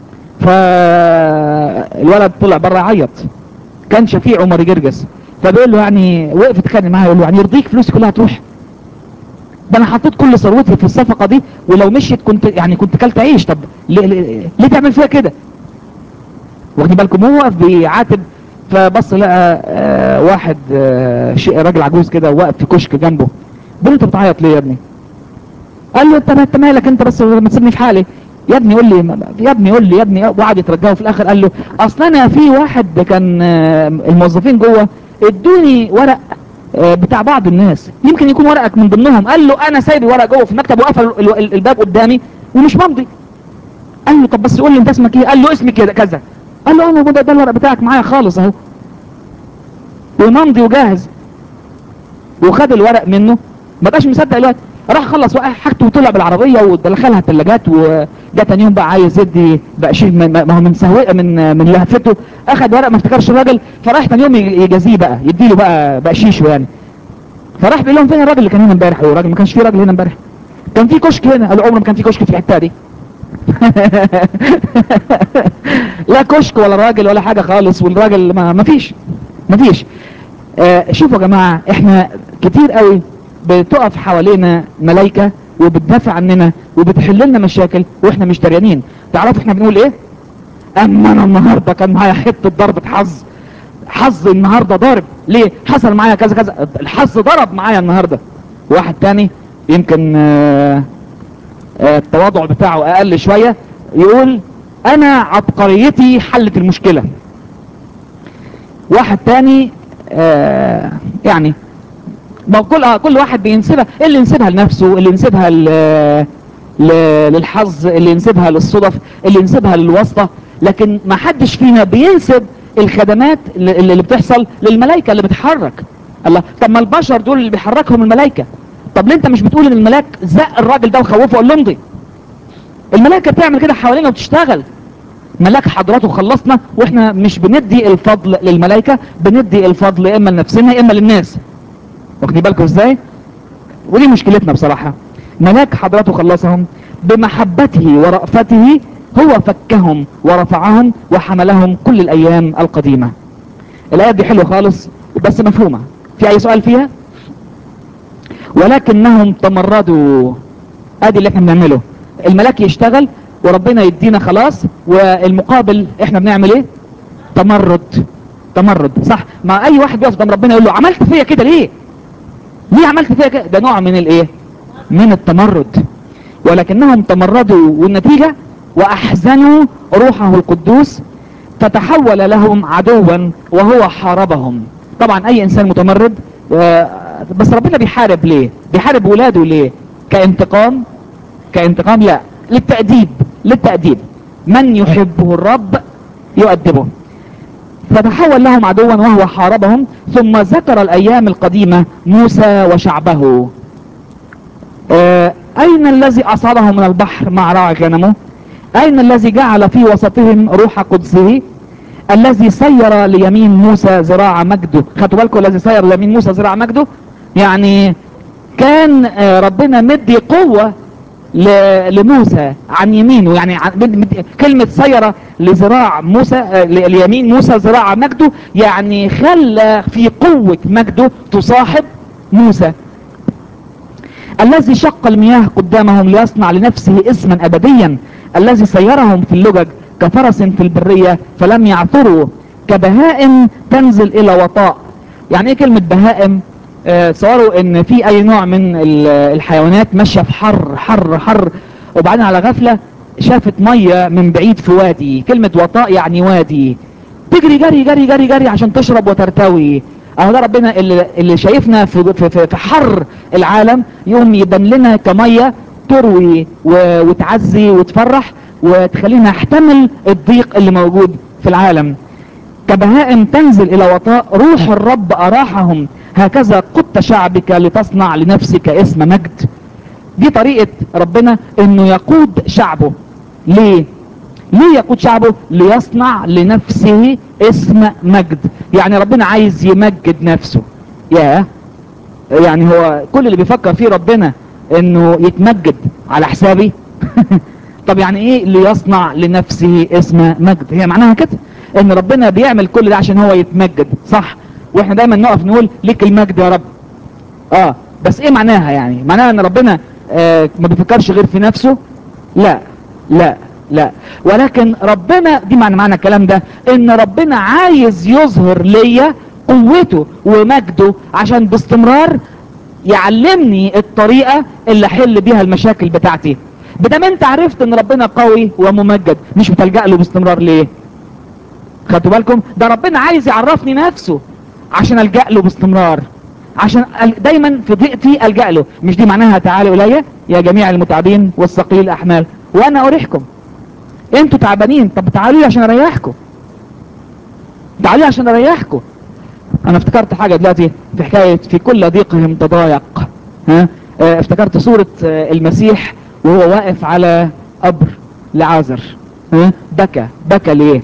فالولد طلع بره يعيط كان شفيع عمر جرجس فبيقول له يعني وقف اتخانق معاه يقول له يعني يرضيك فلوسي كلها تروح ده انا حطيت كل ثروتي في الصفقة دي ولو مشيت كنت يعني كنت كلت عيش طب ليه, ليه, ليه تعمل فيها كده واخدين بالكم هو واقف بيعاتب فبص لقى آه واحد آه شيء راجل عجوز كده واقف في كشك جنبه بيقول انت بتعيط ليه يا ابني قال له انت انت مالك انت بس ما تسيبني في حالي يا ابني قول لي يا ابني قول لي يا ابني وقعد يترجاه في الاخر قال له اصل انا في واحد كان آه الموظفين جوه ادوني ورق بتاع بعض الناس يمكن يكون ورقك من ضمنهم قال له انا سايب ورق جوه في المكتب وقفل الباب قدامي ومش ممضي قال له طب بس قول لي انت اسمك ايه قال له اسمي كده كذا قال له انا ده, ده الورق بتاعك معايا خالص اهو وممضي وجاهز وخد الورق منه ما بقاش مصدق الوقت راح خلص وقع حاجته وطلع بالعربيه ودخلها الثلاجات وجا تاني يوم بقى عايز يدي بقشيش ما هو من سهوئه من من لهفته اخد ورق ما افتكرش الراجل فراح تاني يوم يجازيه بقى يديله بقى بقشيشه يعني فراح بيقول لهم فين الراجل اللي كان هنا امبارح هو الراجل ما كانش في راجل هنا امبارح كان في كشك هنا قالوا عمره ما كان في كشك في الحته دي لا كشك ولا راجل ولا حاجه خالص والراجل ما, ما فيش ما فيش آه شوفوا يا جماعه احنا كتير قوي بتقف حوالينا ملايكة وبتدافع عننا وبتحل لنا مشاكل واحنا مش دريانين تعرفوا احنا بنقول ايه اما انا النهاردة كان معايا حتة ضربة حظ حظ النهاردة ضارب ليه حصل معايا كذا كذا الحظ ضرب معايا النهاردة واحد تاني يمكن آه آه التواضع بتاعه اقل شوية يقول انا عبقريتي حلت المشكلة واحد تاني آه يعني ما هو كل آه كل واحد بينسبها اللي ينسبها لنفسه اللي ينسبها ل- ل- للحظ اللي ينسبها للصدف اللي ينسبها للواسطة لكن ما حدش فينا بينسب الخدمات اللي اللي بتحصل للملائكة اللي بتحرك الله طب ما البشر دول اللي بيحركهم الملائكة طب ليه انت مش بتقول ان الملاك زق الراجل ده وخوفه قال له امضي الملائكة بتعمل كده حوالينا وبتشتغل ملاك حضرته خلصنا واحنا مش بندي الفضل للملائكة بندي الفضل اما لنفسنا يا اما للناس واخدين بالكم ازاي ودي مشكلتنا بصراحة ملاك حضرته خلصهم بمحبته ورأفته هو فكهم ورفعهم وحملهم كل الايام القديمة الايات دي حلوة خالص بس مفهومة في اي سؤال فيها ولكنهم تمردوا ادي اللي احنا بنعمله الملاك يشتغل وربنا يدينا خلاص والمقابل احنا بنعمل ايه تمرد تمرد صح ما اي واحد يقف قدام ربنا يقول له عملت فيا كده ليه ليه عملت فيا كده ده نوع من الايه من التمرد ولكنهم تمردوا والنتيجة واحزنوا روحه القدوس فتحول لهم عدوا وهو حاربهم طبعا اي انسان متمرد آه، بس ربنا بيحارب ليه بيحارب ولاده ليه كانتقام كانتقام لا للتأديب للتأديب من يحبه الرب يؤدبه فتحول لهم عدوا وهو حاربهم ثم ذكر الأيام القديمة موسى وشعبه آه، أين الذي أصابهم من البحر مع راعي غنمه أين الذي جعل في وسطهم روح قدسه الذي سير ليمين موسى ذراع مجده خدوا بالكم الذي سير ليمين موسى ذراع مجده يعني كان آه، ربنا مدي قوة ل- لموسى عن يمينه يعني عن مد- مد- كلمة سيرة لذراع موسى آه، ل- ليمين موسى ذراع مجده يعني خلى في قوة مجده تصاحب موسى الذي شق المياه قدامهم ليصنع لنفسه اسما ابديا الذي سيرهم في اللجج كفرس في البرية فلم يعثروا كبهائم تنزل الى وطاء يعني ايه كلمة بهائم آه، تصوروا ان في اي نوع من ال- الحيوانات ماشية في حر حر حر وبعدين على غفلة شافت مية من بعيد في وادي كلمة وطاء يعني وادي تجري جري جري جري جري عشان تشرب وترتوي اهو ده ربنا اللي, اللي شايفنا في, في, في, في حر العالم يقوم يبان لنا كمية تروي و- وتعزي وتفرح وتخلينا نحتمل الضيق اللي موجود في العالم كبهائم تنزل الى وطاء روح الرب اراحهم هكذا قدت شعبك لتصنع لنفسك اسم مجد دي طريقة ربنا انه يقود شعبه ليه ليه يقود شعبه ليصنع لنفسه اسم مجد يعني ربنا عايز يمجد نفسه ياه يعني هو كل اللي بيفكر فيه ربنا انه يتمجد على حسابي طب يعني ايه ليصنع لنفسه اسم مجد هي معناها كده ان ربنا بيعمل كل ده عشان هو يتمجد صح واحنا دايما نقف نقول ليك المجد يا رب اه بس ايه معناها يعني معناها ان ربنا آه ما بيفكرش غير في نفسه لا لا لا ولكن ربنا دي معنى معنى الكلام ده ان ربنا عايز يظهر ليا قوته ومجده عشان باستمرار يعلمني الطريقة اللي احل بيها المشاكل بتاعتي بدام انت عرفت ان ربنا قوي وممجد مش بتلجأ له باستمرار ليه خدتوا بالكم ده ربنا عايز يعرفني نفسه عشان الجأ له باستمرار عشان ال- دايما في ضيقتي الجأ له مش دي معناها تعالوا الي يا جميع المتعبين والثقيل الاحمال وانا اريحكم انتوا تعبانين طب تعالوا لي عشان اريحكم تعالوا لي عشان اريحكم انا افتكرت حاجة دلوقتي في حكاية في كل ضيقهم تضايق ها اه افتكرت صورة اه المسيح وهو واقف على قبر لعازر ها بكى بكى ليه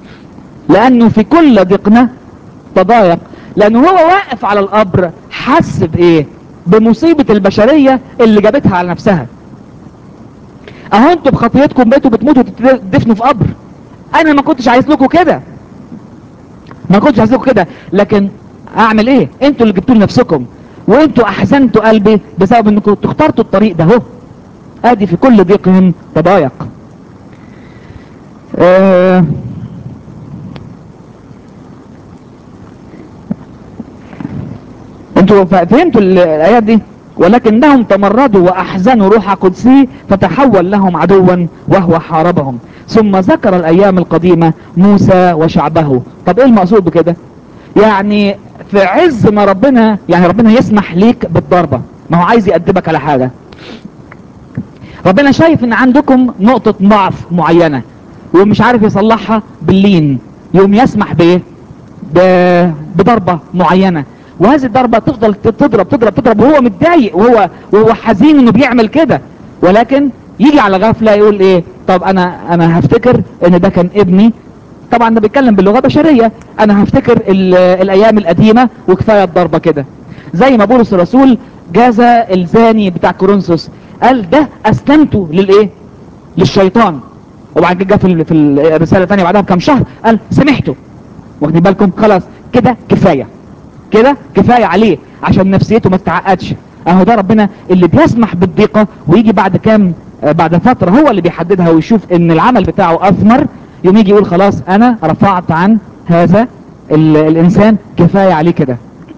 لانه في كل ضيقنا تضايق لانه هو واقف على القبر حس بايه بمصيبة البشرية اللي جابتها على نفسها اهو انتوا بخطيتكم بقيتوا بتموتوا تدفنوا في قبر انا ما كنتش عايز لكم كده ما كنتش عايز لكم كده لكن اعمل ايه انتوا اللي جبتوا لنفسكم وانتوا احزنتوا قلبي بسبب انكم اخترتوا الطريق ده اهو ادي في كل ضيقهم تضايق آه انتوا ف- فهمتوا ال- الايات دي ولكنهم تمردوا واحزنوا روح قدسه فتحول لهم عدوا وهو حاربهم ثم ذكر الايام القديمة موسى وشعبه طب ايه المقصود بكده يعني في عز ما ربنا يعني ربنا يسمح ليك بالضربة ما هو عايز يأدبك على حاجة ربنا شايف ان عندكم نقطة ضعف معينة ومش عارف يصلحها باللين يوم يسمح بايه ب- بضربة معينة وهذه الضربة تفضل تضرب تضرب تضرب وهو متضايق وهو وهو حزين انه بيعمل كده ولكن يجي على غفلة يقول ايه طب انا انا هفتكر ان ده كان ابني طبعا ده بيتكلم باللغة بشرية انا هفتكر ال- الايام القديمة وكفاية الضربة كده زي ما بولس الرسول جاز الزاني بتاع كورنثوس قال ده اسلمته للايه للشيطان وبعد كده جه في ال- في الرساله الثانيه بعدها بكام شهر قال سمحته واخدين بالكم خلاص كده كفايه كده كفايه عليه عشان نفسيته ما تتعقدش اهو ده ربنا اللي بيسمح بالضيقه ويجي بعد كام آه، بعد فتره هو اللي بيحددها ويشوف ان العمل بتاعه اثمر يوم يجي يقول خلاص انا رفعت عن هذا ال- الانسان كفايه عليه كده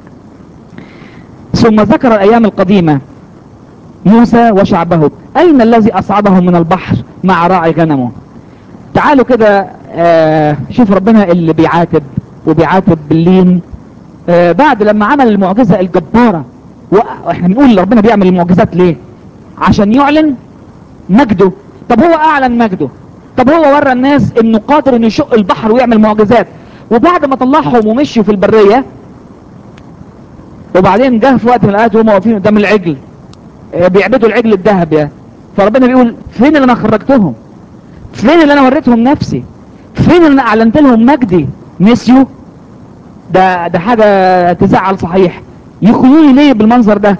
ثم ذكر الايام القديمه موسى وشعبه اين الذي اصعدهم من البحر مع راعي غنمه تعالوا كده آه شوف ربنا اللي بيعاتب وبيعاتب باللين آه بعد لما عمل المعجزة الجبارة واحنا بنقول ربنا بيعمل المعجزات ليه عشان يعلن مجده طب هو اعلن مجده طب هو ورى الناس انه قادر انه يشق البحر ويعمل معجزات وبعد ما طلعهم ومشوا في البرية وبعدين جه في وقت من الاوقات وهم واقفين قدام العجل آه، بيعبدوا العجل الذهب يا فربنا بيقول فين اللي انا خرجتهم فين اللي انا وريتهم نفسي فين اللي انا اعلنت لهم مجدي نسيوا ده ده حاجه تزعل صحيح يخونوني ليه بالمنظر ده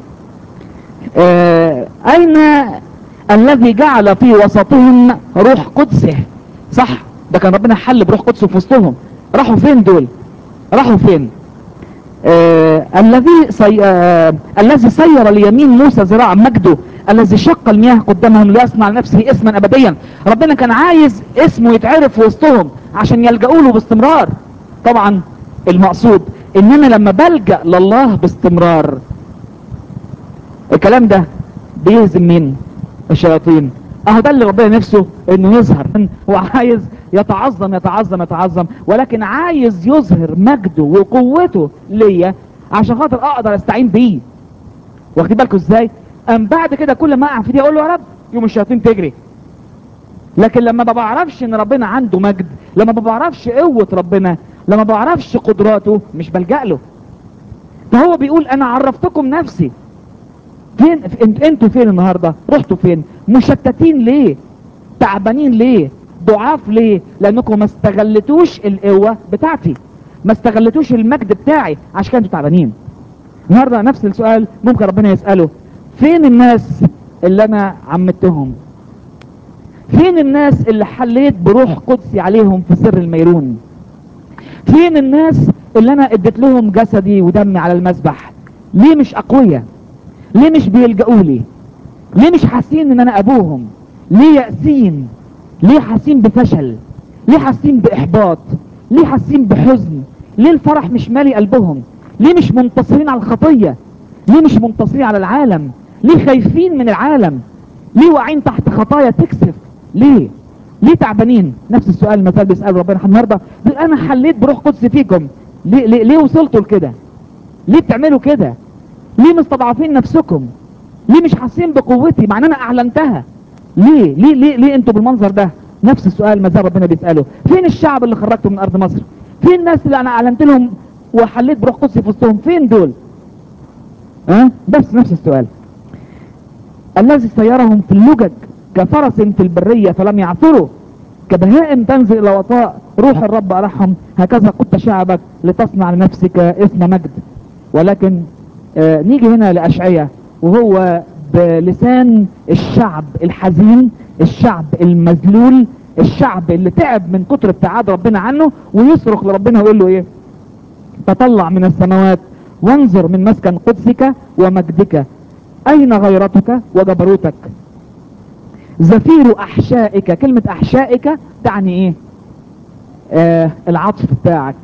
آه اين الذي جعل في وسطهم روح قدسه صح ده كان ربنا حل بروح قدسه في وسطهم راحوا فين دول راحوا فين آه الذي سي... آه الذي سير ليمين موسى ذراع مجده الذي شق المياه قدامهم ليصنع لنفسه اسما ابديا ربنا كان عايز اسمه يتعرف في وسطهم عشان يلجأوا له باستمرار طبعا المقصود ان انا لما بلجأ لله باستمرار الكلام ده بيهزم مين الشياطين اهو ده اللي ربنا نفسه انه يظهر هو عايز يتعظم يتعظم يتعظم ولكن عايز يظهر مجده وقوته ليا عشان خاطر اقدر استعين بيه واخدين بالكم ازاي ام بعد كده كل ما اقع في دي اقول له يا رب يوم الشياطين تجري لكن لما ما بعرفش ان ربنا عنده مجد لما ما بعرفش قوة ربنا لما ما بعرفش قدراته مش بلجأ له فهو بيقول انا عرفتكم نفسي فين انت انتوا فين النهارده رحتوا فين مشتتين ليه تعبانين ليه ضعاف ليه لانكم ما استغلتوش القوه بتاعتي ما استغلتوش المجد بتاعي عشان كده انتوا تعبانين النهارده نفس السؤال ممكن ربنا يساله فين الناس اللي انا عمتهم فين الناس اللي حليت بروح قدسي عليهم في سر الميرون فين الناس اللي انا اديت لهم جسدي ودمي على المذبح ليه مش اقوياء ليه مش بيلجأوا لي ليه مش حاسين ان انا ابوهم ليه يأسين ليه حاسين بفشل ليه حاسين باحباط ليه حاسين بحزن ليه الفرح مش مالي قلبهم ليه مش منتصرين على الخطية ليه مش منتصرين على العالم ليه خايفين من العالم ليه واقعين تحت خطايا تكسف ليه ليه تعبانين نفس السؤال المثال بيسأل ربنا النهارده بيقول انا حليت بروح قدس فيكم ليه ليه, ليه وصلتوا لكده ليه بتعملوا كده ليه مستضعفين نفسكم ليه مش حاسين بقوتي مع ان انا اعلنتها ليه ليه ليه ليه انتوا بالمنظر ده نفس السؤال ما زال ربنا بيساله فين الشعب اللي خرجته من ارض مصر فين الناس اللي انا اعلنت لهم وحليت بروح قدسي في وسطهم فين دول ها أه؟ بس نفس السؤال الذي سيرهم في اللجج كفرس في البرية فلم يعثروا كبهائم تنزل الى وطاء روح الرب ارحم هكذا قدت شعبك لتصنع لنفسك اسم مجد ولكن آه نيجي هنا لأشعية وهو بلسان الشعب الحزين الشعب المذلول الشعب اللي تعب من كتر ابتعاد ربنا عنه ويصرخ لربنا ويقول له ايه تطلع من السماوات وانظر من مسكن قدسك ومجدك اين غيرتك وجبروتك زفير احشائك كلمة احشائك تعني ايه آه العطف بتاعك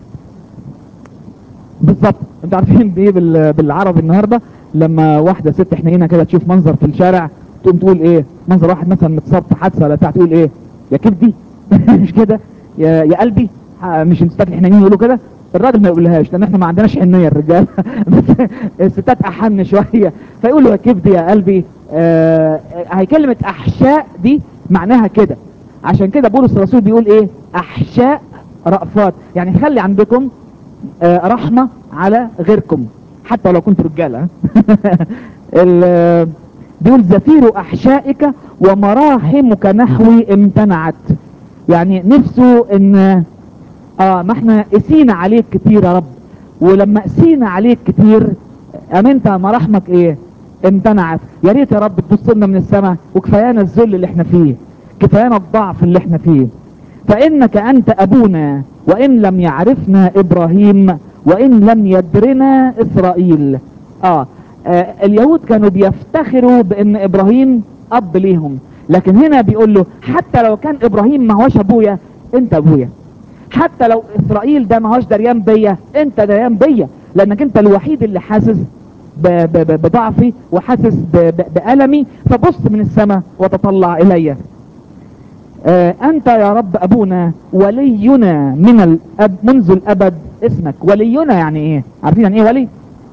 بالظبط انتوا عارفين بايه بالعربي النهارده لما واحده ست حنينه كده تشوف منظر في الشارع تقوم تقول ايه منظر واحد مثلا متصاب في حادثه ولا بتاع تقول ايه يا كبدي مش كده يا يا قلبي مش انتوا الحنينين يقولوا كده الراجل ما يقولهاش لان احنا ما عندناش حنيه الرجال بس الستات احن شويه فيقولوا يا كبدي يا قلبي آه هي كلمه احشاء دي معناها كده عشان كده بولس الرسول بيقول ايه احشاء رأفات يعني خلي عندكم آه رحمه على غيركم حتى لو كنتوا رجاله ال- بيقول زفير احشائك ومراحمك نحوي امتنعت يعني نفسه ان اه ما احنا قسينا عليك كتير يا رب ولما قسينا عليك كتير ام انت مراحمك ايه امتنعت يا ريت يا رب تبص لنا من السماء وكفايانا الذل اللي احنا فيه كفايانا الضعف اللي احنا فيه فانك انت ابونا وان لم يعرفنا ابراهيم وان لم يدرنا اسرائيل اه, آه اليهود كانوا بيفتخروا بان ابراهيم اب ليهم لكن هنا بيقول له حتى لو كان ابراهيم ما هوش ابويا انت ابويا حتى لو اسرائيل ده ما هوش دريان بيا انت دريان بيا لانك انت الوحيد اللي حاسس ب- ب- ب- بضعفي وحاسس ب- ب- بألمي فبص من السماء وتطلع الي آه انت يا رب ابونا ولينا من الأب منذ الابد اسمك ولينا يعني ايه عارفين يعني ايه ولي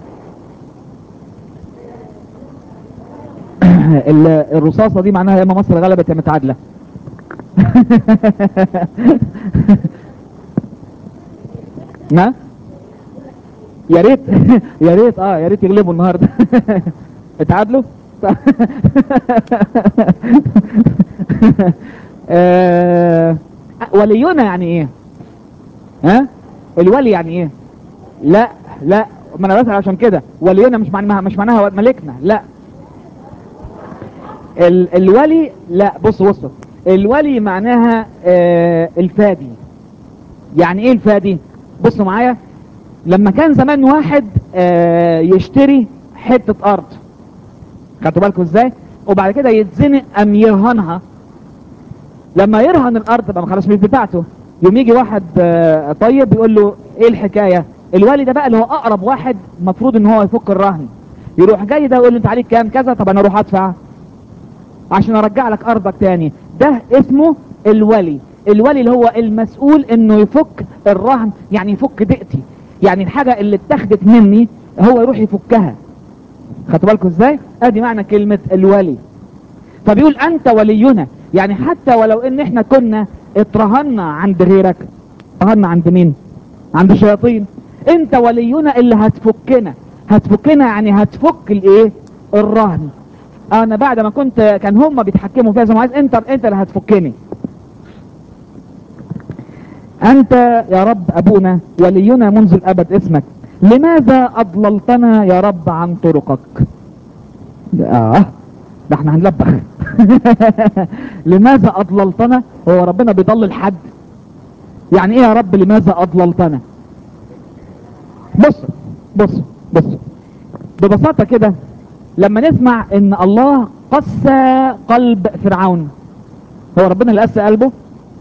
ال- الرصاصة دي معناها يا اما مصر غلبت يا متعادلة ما يا ريت يا ريت اه يا ريت يغلبوا النهارده اتعادلوا آه، ولينا يعني ايه ها الولي يعني ايه لا لا ما انا بسأل عشان كده ولينا مش معناها مش معناها ملكنا لا ال الولي لا بص بص الولي معناها آه الفادي يعني ايه الفادي بصوا معايا لما كان زمان واحد آه يشتري حتة ارض خدتوا بالكم ازاي وبعد كده يتزنق ام يرهنها لما يرهن الارض بقى خلاص مش بتاعته يوم يجي واحد آه طيب يقول له ايه الحكاية الولي ده بقى اللي هو اقرب واحد المفروض ان هو يفك الرهن يروح جاي ده يقول له انت عليك كام كذا طب انا اروح ادفع عشان ارجع لك ارضك تاني ده اسمه الولي الولي اللي هو المسؤول انه يفك الرهن يعني يفك دقتي يعني الحاجة اللي اتخذت مني هو يروح يفكها خدتوا بالكم ازاي ادي معنى كلمة الولي فبيقول انت ولينا يعني حتى ولو ان احنا كنا اترهنا عند غيرك اترهنا عند مين عند الشياطين انت ولينا اللي هتفكنا هتفكنا يعني هتفك الايه الرهن انا بعد ما كنت كان هم بيتحكموا فيها زي ما عايز انت انت اللي هتفكني انت يا رب ابونا ولينا منذ الابد اسمك لماذا اضللتنا يا رب عن طرقك اه ده احنا هنلبخ لماذا اضللتنا هو ربنا بيضلل حد يعني ايه يا رب لماذا اضللتنا بص بص بص ببساطة كده لما نسمع ان الله قسى قلب فرعون هو ربنا اللي قسى قلبه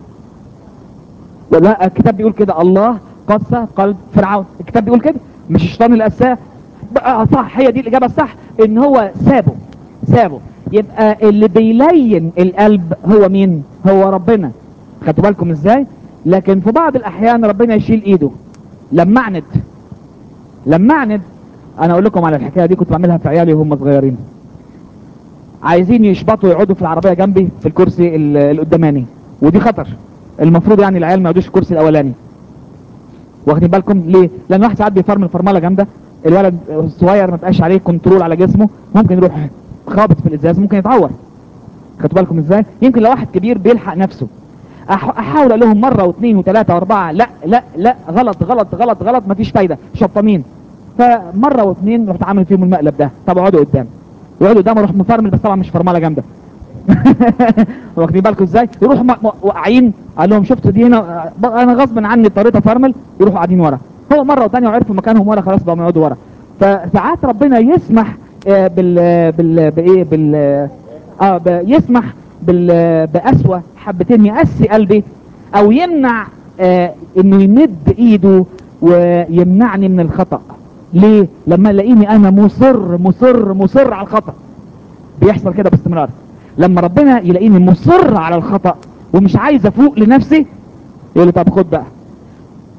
لا الكتاب بيقول كده الله قسى قلب فرعون الكتاب بيقول كده مش الشيطان اللي قساه بقى صح هي دي الاجابه الصح ان هو سابه سابه يبقى اللي بيلين القلب هو مين هو ربنا خدتوا بالكم ازاي لكن في بعض الاحيان ربنا يشيل ايده لما اعند لما اعند انا اقول لكم على الحكايه دي كنت بعملها في عيالي وهم صغيرين عايزين يشبطوا يقعدوا في العربيه جنبي في الكرسي ال- القداماني ودي خطر المفروض يعني العيال ما يقعدوش في الكرسي الاولاني واخدين بالكم ليه لان واحد ساعات بيفرمل فرمله جامده الولد الصغير ما بقاش عليه كنترول على جسمه ممكن يروح خابط في الازاز ممكن يتعور خدتوا بالكم ازاي يمكن لو واحد كبير بيلحق نفسه أح- احاول اقول لهم مره واثنين وثلاثه واربعه لا لا لا غلط غلط غلط غلط مفيش فايده شطامين فمره واثنين رحت عامل فيهم المقلب ده طب اقعدوا قدام يقعدوا قدام اروح مفرمل بس طبعا مش فرمله جامده واخدين بالكم ازاي يروحوا م- م- واقعين قال لهم شفتوا دي هنا آه، انا غصب عني اضطريت افرمل يروحوا قاعدين ورا هو مره وثانيه وعرفوا مكانهم ورا خلاص بقوا يقعدوا ورا فساعات ربنا يسمح آه، بال بال بايه بال اه ب- يسمح بال بقسوه حبتين يقسي قلبي او يمنع آه انه يمد ايده ويمنعني من الخطأ ليه لما يلاقيني انا مصر مصر مصر على الخطأ بيحصل كده باستمرار لما ربنا يلاقيني مصر على الخطأ ومش عايز افوق لنفسي يقول لي طب خد بقى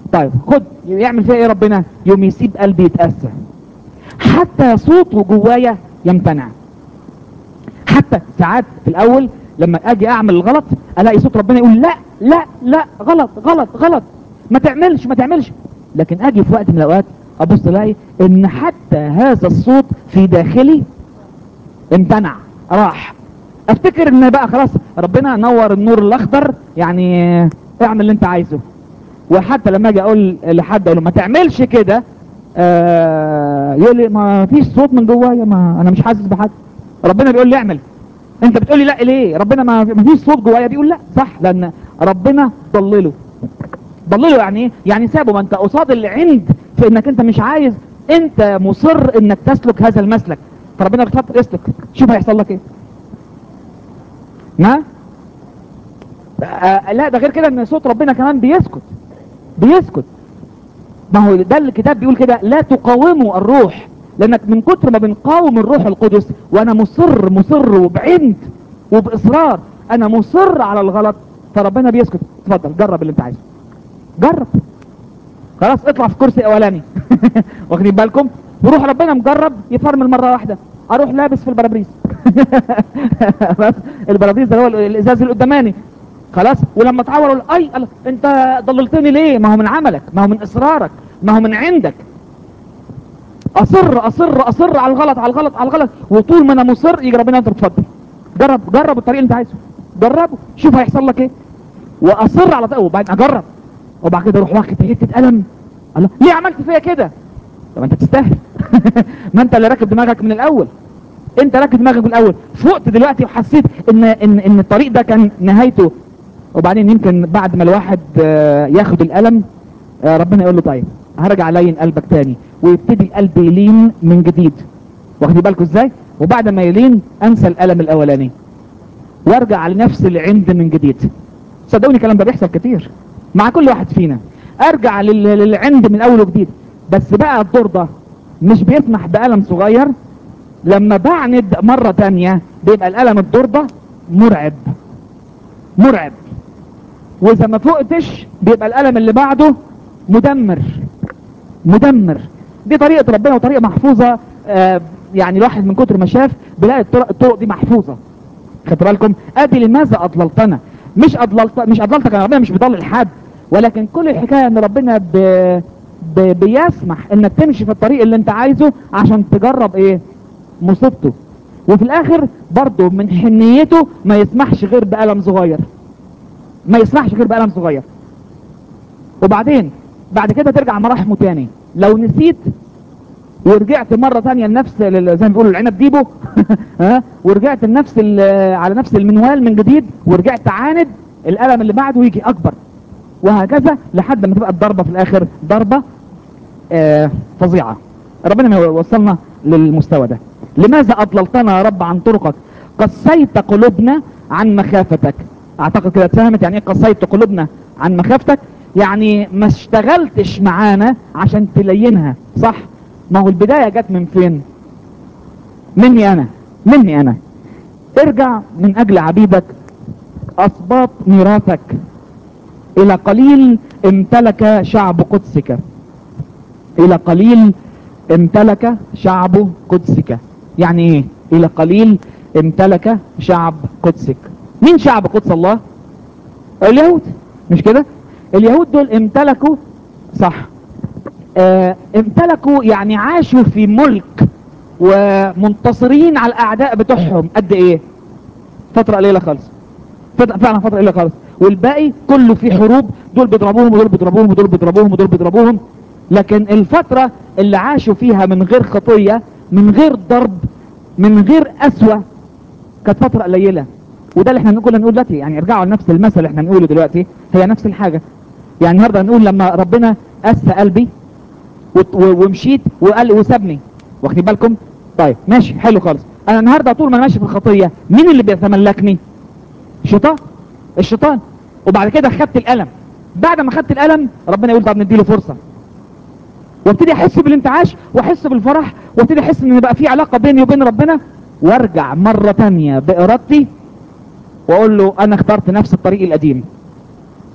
طيب خد يعمل فيها ايه ربنا يوم يسيب قلبي يتأسى حتى صوته جوايا يمتنع حتى ساعات في الاول لما اجي اعمل الغلط الاقي صوت ربنا يقول لا لا لا غلط غلط غلط ما تعملش ما تعملش لكن اجي في وقت من الاوقات ابص الاقي ان حتى هذا الصوت في داخلي امتنع راح افتكر ان بقى خلاص ربنا نور النور الاخضر يعني اعمل اللي انت عايزه وحتى لما اجي اقول لحد اقول له ما تعملش كده آه يقول لي ما فيش صوت من جوايا ما انا مش حاسس بحاجه ربنا بيقول لي اعمل انت بتقول لي لا ليه ربنا ما ما فيش صوت جوايا بيقول لا صح لان ربنا ضلله ضلله يعني ايه يعني سابه ما انت قصاد العند في انك انت مش عايز انت مصر انك تسلك هذا المسلك فربنا بيتفضل اسلك شوف هيحصل لك ايه ما آه لا ده غير كده ان صوت ربنا كمان بيسكت بيسكت ما هو ده الكتاب بيقول كده لا تقاوموا الروح لانك من كتر ما بنقاوم الروح القدس وانا مصر مصر وبعند وباصرار انا مصر على الغلط فربنا بيسكت اتفضل جرب اللي انت عايزه جرب خلاص اطلع في كرسي اولاني واخدين بالكم وروح ربنا مجرب يفرمل مره واحده اروح لابس في البرابريز بس البرابريز ده هو الازاز القداماني خلاص ولما تعور اقول اي الله انت ضللتني ليه ما هو من عملك ما هو من اصرارك ما هو من عندك اصر اصر اصر على الغلط على الغلط على الغلط وطول ما انا مصر يجي ربنا انت بتفضل جرب جرب الطريق اللي انت عايزه جربه شوف هيحصل لك ايه واصر على طريق وبعدين اجرب وبعد كده اروح واخد حته قلم الله ليه عملت فيا كده طب انت تستاهل ما انت اللي راكب دماغك من الاول انت راكب دماغك من الاول فقت دلوقتي وحسيت ان ان ان الطريق ده كان نهايته وبعدين يمكن بعد ما الواحد آه، ياخد القلم آه، ربنا يقول له طيب هرجع لين قلبك تاني ويبتدي القلب يلين من جديد واخدين بالكم ازاي وبعد ما يلين انسى القلم الاولاني وارجع لنفس العند من جديد صدقوني الكلام ده بيحصل كتير مع كل واحد فينا ارجع لل- للعند من اول وجديد بس بقى الدور ده مش بيسمح بقلم صغير لما بعند مرة تانية بيبقى القلم الدور ده مرعب مرعب واذا ما فقتش بيبقى القلم اللي بعده مدمر مدمر دي طريقة ربنا وطريقة محفوظة آه يعني الواحد من كتر ما شاف بيلاقي الطرق, الطرق دي محفوظة خدت بالكم ادي لماذا اضللتنا مش اضللت مش اضللتك يا ربنا مش بيضلل حد ولكن كل الحكاية ان ربنا ب... ب... بيسمح انك تمشي في الطريق اللي انت عايزه عشان تجرب ايه مصيبته وفي الاخر برضه من حنيته ما يسمحش غير بقلم صغير ما يسمحش غير بقلم صغير وبعدين بعد كده ترجع مراحمه تاني لو نسيت ورجعت مرة تانية لنفس ال- زي ما بيقولوا العنب ديبو ها ورجعت لنفس ال- على نفس المنوال من جديد ورجعت عاند القلم اللي بعده يجي اكبر وهكذا لحد ما تبقى الضربة في الاخر ضربة آه فظيعة ربنا ما يوصلنا للمستوى ده لماذا اضللتنا يا رب عن طرقك قسيت قلوبنا عن مخافتك اعتقد كده اتفهمت يعني ايه قسيت قلوبنا عن مخافتك يعني ما اشتغلتش معانا عشان تلينها صح ما هو البداية جت من فين مني انا مني انا ارجع من اجل عبيدك اسباط ميراثك الى قليل امتلك شعب قدسك الى قليل امتلك شعب قدسك يعني ايه الى قليل امتلك شعب قدسك مين شعب قدس الله اليهود مش كده اليهود دول امتلكوا صح اه امتلكوا يعني عاشوا في ملك ومنتصرين على الاعداء بتوعهم قد ايه فترة قليلة خالص فت- فعلا فترة قليلة خالص والباقي كله في حروب دول بيضربوهم ودول بيضربوهم ودول بيضربوهم ودول بيضربوهم لكن الفترة اللي عاشوا فيها من غير خطية من غير ضرب من غير أسوة كانت فترة قليلة وده اللي احنا نقول نقول دلوقتي يعني ارجعوا لنفس المثل اللي احنا نقوله دلوقتي هي نفس الحاجة يعني النهارده نقول لما ربنا قسى قلبي وت- و- ومشيت وقال وسابني واخدين بالكم طيب ماشي حلو خالص انا النهارده طول ما انا ماشي في الخطيه مين اللي بيتملكني الشيطان الشيطان وبعد كده خدت القلم بعد ما خدت القلم ربنا يقول طب نديله فرصه وابتدي احس بالانتعاش واحس بالفرح وابتدي احس ان بقى في علاقه بيني وبين ربنا وارجع مره تانية بارادتي واقول له انا اخترت نفس الطريق القديم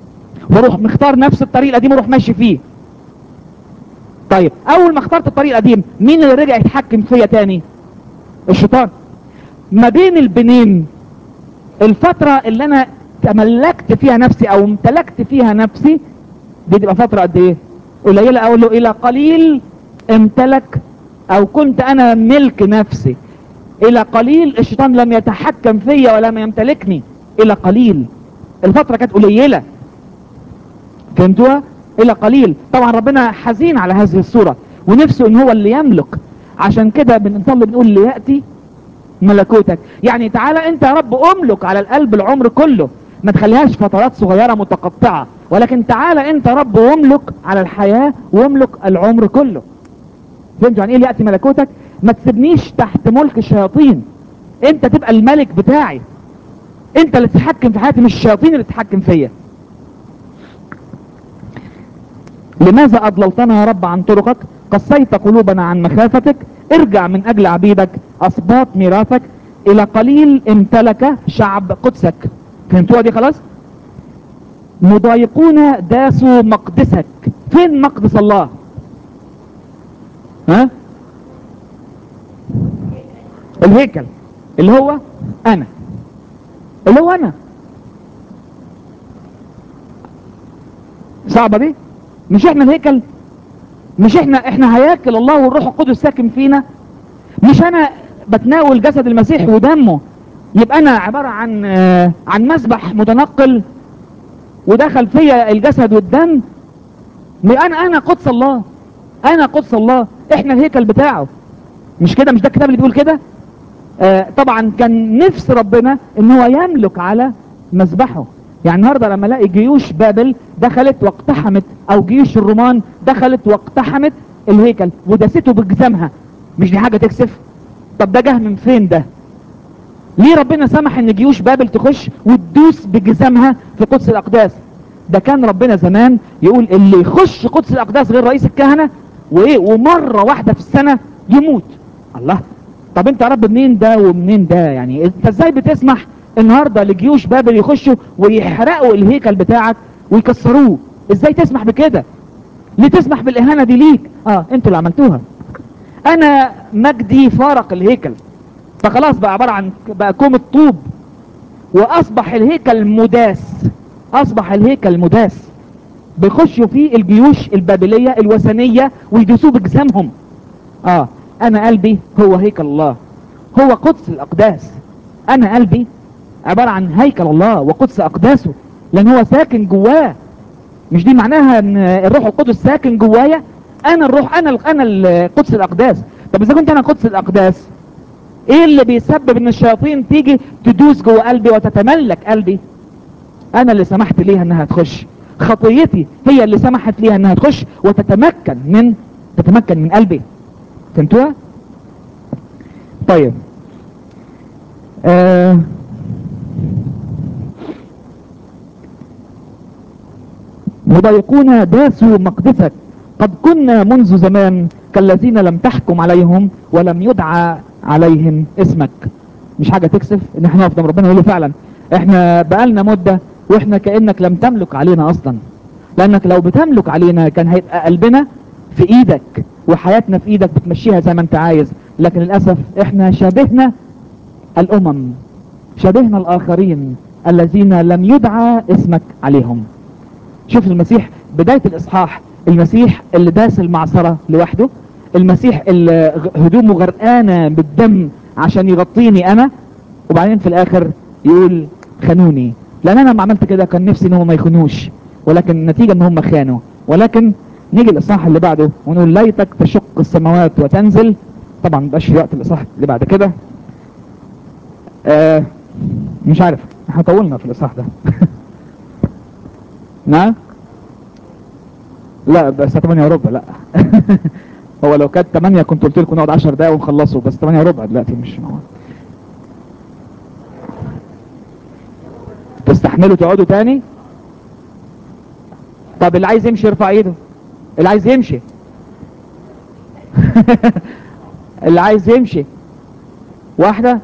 واروح مختار نفس الطريق القديم واروح ماشي فيه طيب اول ما اخترت الطريق القديم مين اللي رجع يتحكم فيا تاني الشيطان ما بين البنين الفترة اللي انا تملكت فيها نفسي او امتلكت فيها نفسي دي تبقى فترة قد ايه قليلة اقول له الى قليل امتلك او كنت انا ملك نفسي الى قليل الشيطان لم يتحكم فيا ولم يمتلكني الى قليل الفترة كانت قليلة فهمتوها الى قليل طبعا ربنا حزين على هذه الصورة ونفسه ان هو اللي يملك عشان كده بنصلي بنقول ليأتي ملكوتك يعني تعالى انت يا رب املك على القلب العمر كله ما تخليهاش فترات صغيرة متقطعة ولكن تعالى انت يا رب واملك على الحياة واملك العمر كله فهمتوا يعني ايه اللي يأتي ملكوتك ما تسيبنيش تحت ملك الشياطين انت تبقى الملك بتاعي انت اللي تتحكم في حياتي مش الشياطين اللي تتحكم فيا لماذا أضللتنا يا رب عن طرقك قصيت قلوبنا عن مخافتك ارجع من أجل عبيدك أصباط ميراثك إلى قليل امتلك شعب قدسك فهمتوها دي خلاص مضايقون داسوا مقدسك فين مقدس الله ها الهيكل اللي هو انا اللي هو انا صعبة دي مش احنا الهيكل مش احنا احنا هياكل الله والروح القدس ساكن فينا مش انا بتناول جسد المسيح ودمه يبقى انا عبارة عن آه، عن مسبح متنقل ودخل فيا الجسد والدم يبقى انا انا قدس الله انا قدس الله احنا الهيكل بتاعه مش كده مش ده الكتاب اللي بيقول كده آه طبعا كان نفس ربنا ان هو يملك على مذبحه يعني النهارده لما الاقي جيوش بابل دخلت واقتحمت او جيوش الرومان دخلت واقتحمت الهيكل ودسته بجزمها مش دي حاجه تكسف طب ده جه من فين ده ليه ربنا سمح ان جيوش بابل تخش وتدوس بجزمها في قدس الاقداس ده كان ربنا زمان يقول اللي يخش قدس الاقداس غير رئيس الكهنه وايه ومره واحده في السنه يموت الله طب انت يا رب منين ده ومنين ده يعني انت ازاي بتسمح النهارده لجيوش بابل يخشوا ويحرقوا الهيكل بتاعك ويكسروه ازاي تسمح بكده ليه تسمح بالاهانه دي ليك اه انتوا اللي عملتوها انا مجدي فارق الهيكل فخلاص بقى عباره عن بقى كوم الطوب واصبح الهيكل مداس اصبح الهيكل مداس بيخشوا فيه الجيوش البابليه الوثنيه ويدوسوه بجسامهم اه انا قلبي هو هيكل الله هو قدس الاقداس انا قلبي عبارة عن هيكل الله وقدس اقداسه لان هو ساكن جواه مش دي معناها ان الروح القدس ساكن جوايا انا الروح انا ال- انا ال- قدس الاقداس طب اذا كنت انا قدس الاقداس ايه اللي بيسبب ان الشياطين تيجي تدوس جوه قلبي وتتملك قلبي انا اللي سمحت ليها انها تخش خطيتي هي اللي سمحت ليها انها تخش وتتمكن من تتمكن من قلبي فهمتوها طيب آه مضايقون داسوا مقدسك قد كنا منذ زمان كالذين لم تحكم عليهم ولم يدعى عليهم اسمك مش حاجة تكسف ان احنا نقف قدام ربنا نقول له فعلا احنا بقالنا مدة واحنا كأنك لم تملك علينا اصلا لانك لو بتملك علينا كان هيبقى قلبنا في ايدك وحياتنا في ايدك بتمشيها زي ما انت عايز لكن للأسف احنا شابهنا الامم شابهنا الاخرين الذين لم يدعى اسمك عليهم شوف المسيح بداية الاصحاح المسيح اللي داس المعصرة لوحده المسيح اللي غ- هدومه غرقانة بالدم عشان يغطيني انا وبعدين في الاخر يقول خانوني لان انا لما عملت كده كان نفسي ان هم ما يخونوش ولكن النتيجة ان هم خانوا ولكن نيجي الاصحاح اللي بعده ونقول ليتك تشق السماوات وتنزل طبعا مبقاش في وقت الاصحاح اللي بعد كده آه مش عارف احنا طولنا في الاصحاح ده نعم لا بس 8 وربع لا هو لو كانت 8 كنت قلت لكم نقعد 10 دقايق ونخلصه بس 8 وربع دلوقتي مش معقول تستحملوا تقعدوا تاني طب اللي عايز يمشي يرفع ايده اللي عايز يمشي اللي عايز يمشي واحدة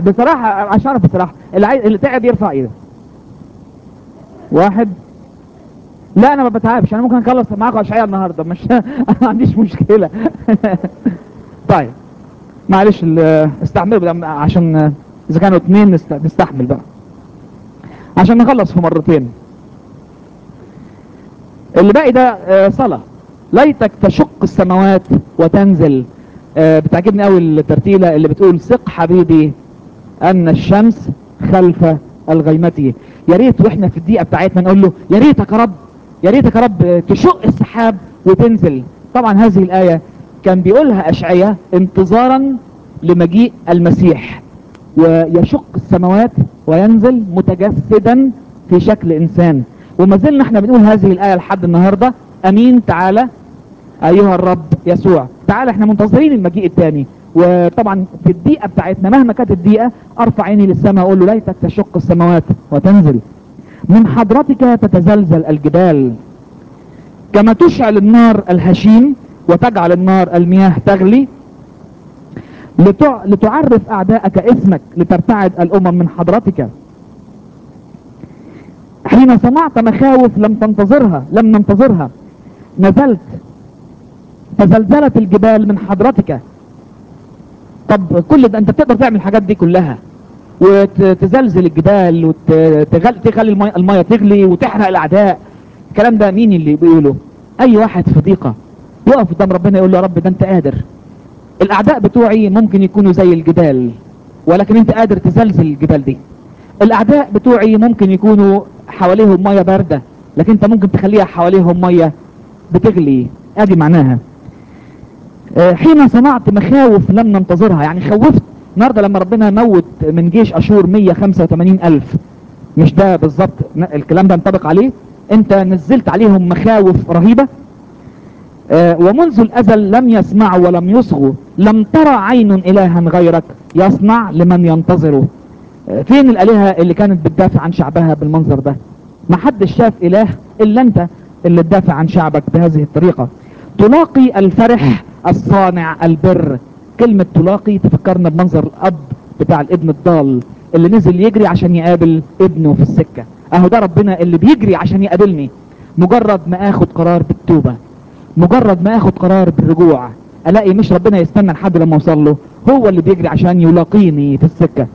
بصراحة عشان اعرف بصراحة اللي عايز اللي تعب يرفع ايده واحد لا انا ما بتعبش انا ممكن اخلص معاكم اشعياء النهارده مش ما عنديش مشكله طيب معلش ال- استحملوا بقى عشان اذا كانوا اتنين نست- نستحمل بقى عشان نخلص في مرتين اللي باقي ده آه، صلاة ليتك تشق السماوات وتنزل آه، بتعجبني قوي الترتيلة اللي بتقول ثق حبيبي ان الشمس خلف الغيمة يا ريت واحنا في الدقيقة بتاعتنا نقول له يا ريتك يا رب يا ريتك يا رب تشق السحاب وتنزل طبعا هذه الآية كان بيقولها أشعية انتظارا لمجيء المسيح ويشق السماوات وينزل متجسدا في شكل إنسان وما زلنا احنا بنقول هذه الآية لحد النهاردة أمين تعالى أيها الرب يسوع تعالى احنا منتظرين المجيء الثاني وطبعا في الدقيقة بتاعتنا مهما كانت الدقيقة ارفع عيني للسماء اقول له ليتك تشق السماوات وتنزل من حضرتك تتزلزل الجبال كما تشعل النار الهشيم وتجعل النار المياه تغلي لتع... لتعرف اعدائك اسمك لترتعد الامم من حضرتك حين صنعت مخاوف لم تنتظرها لم ننتظرها نزلت تزلزلت الجبال من حضرتك طب كل ده انت بتقدر تعمل الحاجات دي كلها وتزلزل الجبال وتخلي المية, المية تغلي وتحرق الاعداء الكلام ده مين اللي بيقوله اي واحد في ضيقة يقف قدام ربنا يقول له يا رب ده انت قادر الاعداء بتوعي ممكن يكونوا زي الجبال ولكن انت قادر تزلزل الجبال دي الاعداء بتوعي ممكن يكونوا حواليهم مية باردة لكن انت ممكن تخليها حواليهم مية بتغلي ادي معناها آه، حين صنعت مخاوف لم ننتظرها يعني خوفت النهارده لما ربنا موت من جيش اشور 185 الف مش ده بالظبط ن- الكلام ده ينطبق عليه انت نزلت عليهم مخاوف رهيبة آه، ومنذ الازل لم يسمعوا ولم يصغوا لم ترى عين الها غيرك يصنع لمن ينتظره آه، فين الالهة اللي كانت بتدافع عن شعبها بالمنظر ده ما حدش شاف اله الا انت اللي تدافع عن شعبك بهذه الطريقة تلاقي الفرح الصانع البر كلمة تلاقي تفكرنا بمنظر الاب بتاع الابن الضال اللي نزل يجري عشان يقابل ابنه في السكة اهو ده ربنا اللي بيجري عشان يقابلني مجرد ما اخد قرار بالتوبة مجرد ما اخد قرار بالرجوع الاقي مش ربنا يستنى لحد لما اوصل له هو اللي بيجري عشان يلاقيني في السكة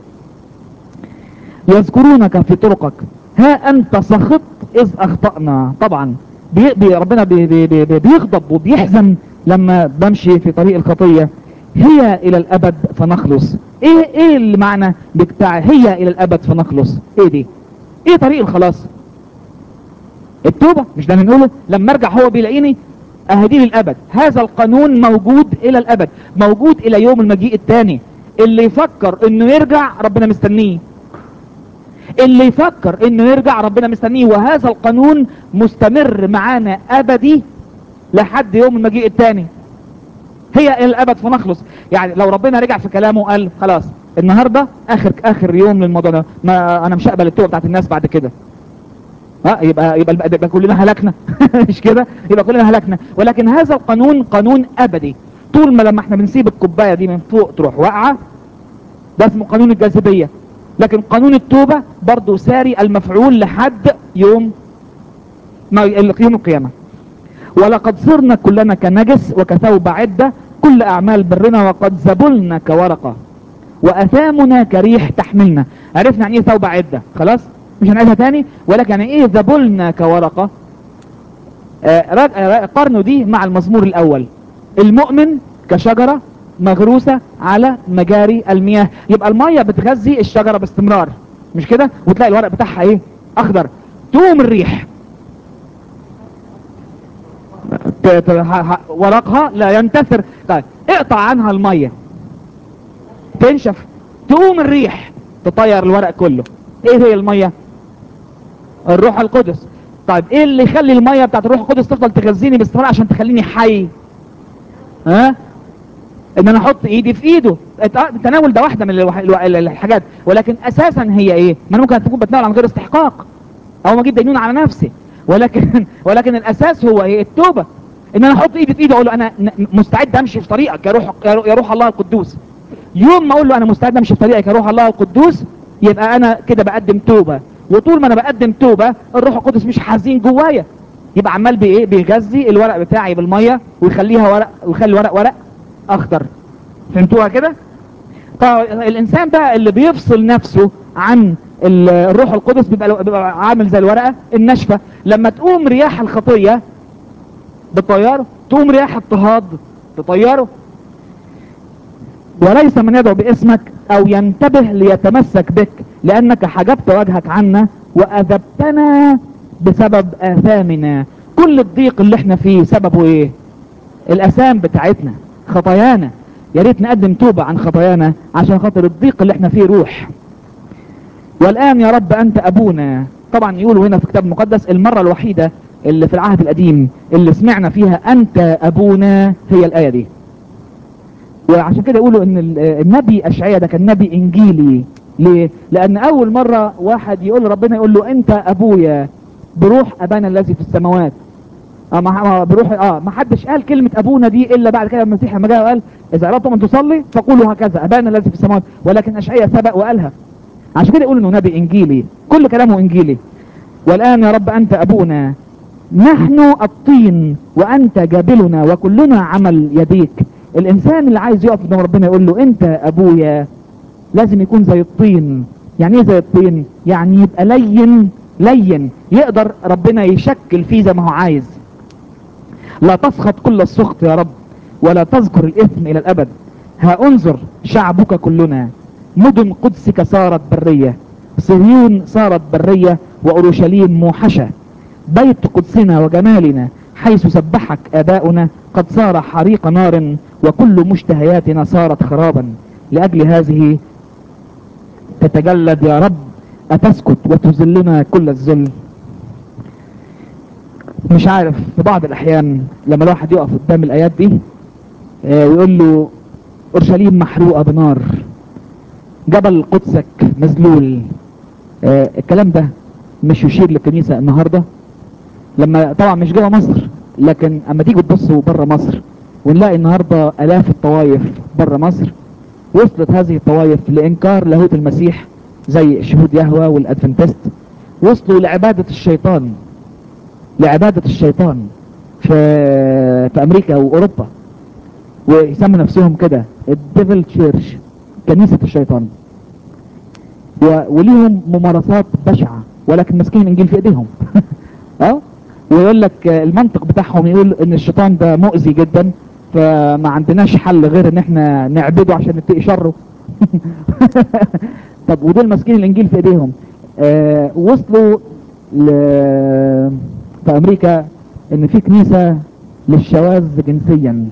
يذكرونك في طرقك ها انت سخط اذ اخطأنا طبعا بي بي ربنا بي بي بي بي بيغضب وبيحزن لما بمشي في طريق الخطية هي الى الابد فنخلص ايه ايه المعنى بتاع هي الى الابد فنخلص ايه دي ايه طريق الخلاص التوبة مش ده بنقوله لما ارجع هو بيلاقيني اهدي للابد هذا القانون موجود الى الابد موجود الى يوم المجيء الثاني اللي يفكر انه يرجع ربنا مستنيه اللي يفكر انه يرجع ربنا مستنيه وهذا القانون مستمر معانا ابدي لحد يوم المجيء الثاني هي الى الابد فنخلص يعني لو ربنا رجع في كلامه قال خلاص النهارده اخر اخر يوم للموضوع ده ما انا مش هقبل التوبه بتاعت الناس بعد كده ها يبقى يبقى, يبقى كلنا هلكنا مش كده يبقى كلنا هلكنا ولكن هذا القانون قانون ابدي طول ما لما احنا بنسيب الكوبايه دي من فوق تروح واقعه ده اسمه قانون الجاذبيه لكن قانون التوبه برضه ساري المفعول لحد يوم ما يوم القيامه ولقد صرنا كلنا كنجس وكثوب عده كل اعمال برنا وقد زبلنا كورقه واثامنا كريح تحملنا عرفنا يعني ايه ثوب عده خلاص مش هنعيدها تاني ولكن يعني ايه ذبلنا كورقة آه راج- آه، قارنوا دي مع المزمور الاول المؤمن كشجرة مغروسة على مجاري المياه يبقى المية بتغذي الشجرة باستمرار مش كده وتلاقي الورق بتاعها ايه اخضر تقوم الريح ت- ت- ه- ه- ورقها لا ينتثر طيب اقطع عنها المية تنشف تقوم الريح تطير الورق كله ايه هي المية الروح القدس طيب ايه اللي يخلي المية بتاعت الروح القدس تفضل تغذيني باستمرار عشان تخليني حي ها ان انا احط ايدي في ايده الت- التناول ده واحدة من الوح- الو- ال- الحاجات ولكن اساسا هي ايه ما انا ممكن اكون بتناول عن غير استحقاق او ما اجيب دينون على نفسي ولكن ولكن الاساس هو ايه التوبة ان انا احط ايدي في ايده اقول له انا ن- مستعد امشي في طريقك يا روح يا رو- يا روح الله القدوس يوم ما اقول له انا مستعد امشي في طريقك يا روح الله القدوس يبقى انا كده بقدم توبة وطول ما انا بقدم توبة الروح القدس مش حزين جوايا يبقى عمال بايه بيغذي الورق بتاعي بالميه ويخليها ورق ويخلي الورق ورق اخضر فهمتوها كده فالانسان بقى اللي بيفصل نفسه عن ال- الروح القدس بيبقى, بيبقى عامل زي الورقه الناشفه لما تقوم رياح الخطيه بتطيره تقوم رياح اضطهاد تطيره وليس من يدعو باسمك او ينتبه ليتمسك بك لانك حجبت وجهك عنا واذبتنا بسبب اثامنا كل الضيق اللي احنا فيه سببه ايه الاثام بتاعتنا خطايانا يا ريت نقدم توبة عن خطايانا عشان خاطر الضيق اللي احنا فيه روح والان يا رب انت ابونا طبعا يقولوا هنا في الكتاب المقدس المرة الوحيدة اللي في العهد القديم اللي سمعنا فيها انت ابونا هي الاية دي وعشان كده يقولوا ان ال- النبي اشعياء ده كان نبي انجيلي ليه لان اول مرة واحد يقول ربنا يقول له انت ابويا بروح ابانا الذي في السماوات اه ما ما- بروح اه ما حدش قال كلمة ابونا دي الا بعد كده المسيح لما جاء وقال اذا اردتم ان تصلي فقولوا هكذا ابانا الذي في السماوات ولكن اشعياء سبق وقالها عشان كده يقولوا انه نبي انجيلي كل كلامه انجيلي والان يا رب انت ابونا نحن الطين وانت جابلنا وكلنا عمل يديك الانسان اللي عايز يقف قدام ربنا يقول له انت ابويا لازم يكون زي الطين يعني ايه زي الطين يعني يبقى لين لين يقدر ربنا يشكل فيه زي ما هو عايز لا تسخط كل السخط يا رب ولا تذكر الاثم الى الابد ها انظر شعبك كلنا مدن قدسك صارت برية صهيون صارت برية واورشليم موحشة بيت قدسنا وجمالنا حيث سبحك اباؤنا قد صار حريق نار وكل مشتهياتنا صارت خرابا لاجل هذه تتجلد يا رب أتسكت وتذلنا كل الذل مش عارف في بعض الأحيان لما الواحد يقف قدام الآيات دي آه، ويقول له أورشليم محروقة بنار جبل قدسك مذلول آه، الكلام ده مش يشير للكنيسة النهاردة لما طبعا مش جوه مصر لكن اما تيجوا تبصوا بره مصر ونلاقي النهارده الاف الطوائف بره مصر وصلت هذه الطوائف لانكار لاهوت المسيح زي شهود يهوى والادفنتست وصلوا لعبادة الشيطان لعبادة الشيطان في في امريكا واوروبا ويسموا نفسهم كده الديفل تشيرش كنيسة الشيطان و... وليهم ممارسات بشعة ولكن ماسكين الانجيل في ايديهم اه ويقول لك آه، المنطق بتاعهم يقول ان الشيطان ده مؤذي جدا فما عندناش حل غير ان احنا نعبده عشان نتقي شره طب ودول ماسكين الانجيل في ايديهم آه وصلوا ل... في امريكا ان في كنيسة للشواذ جنسيا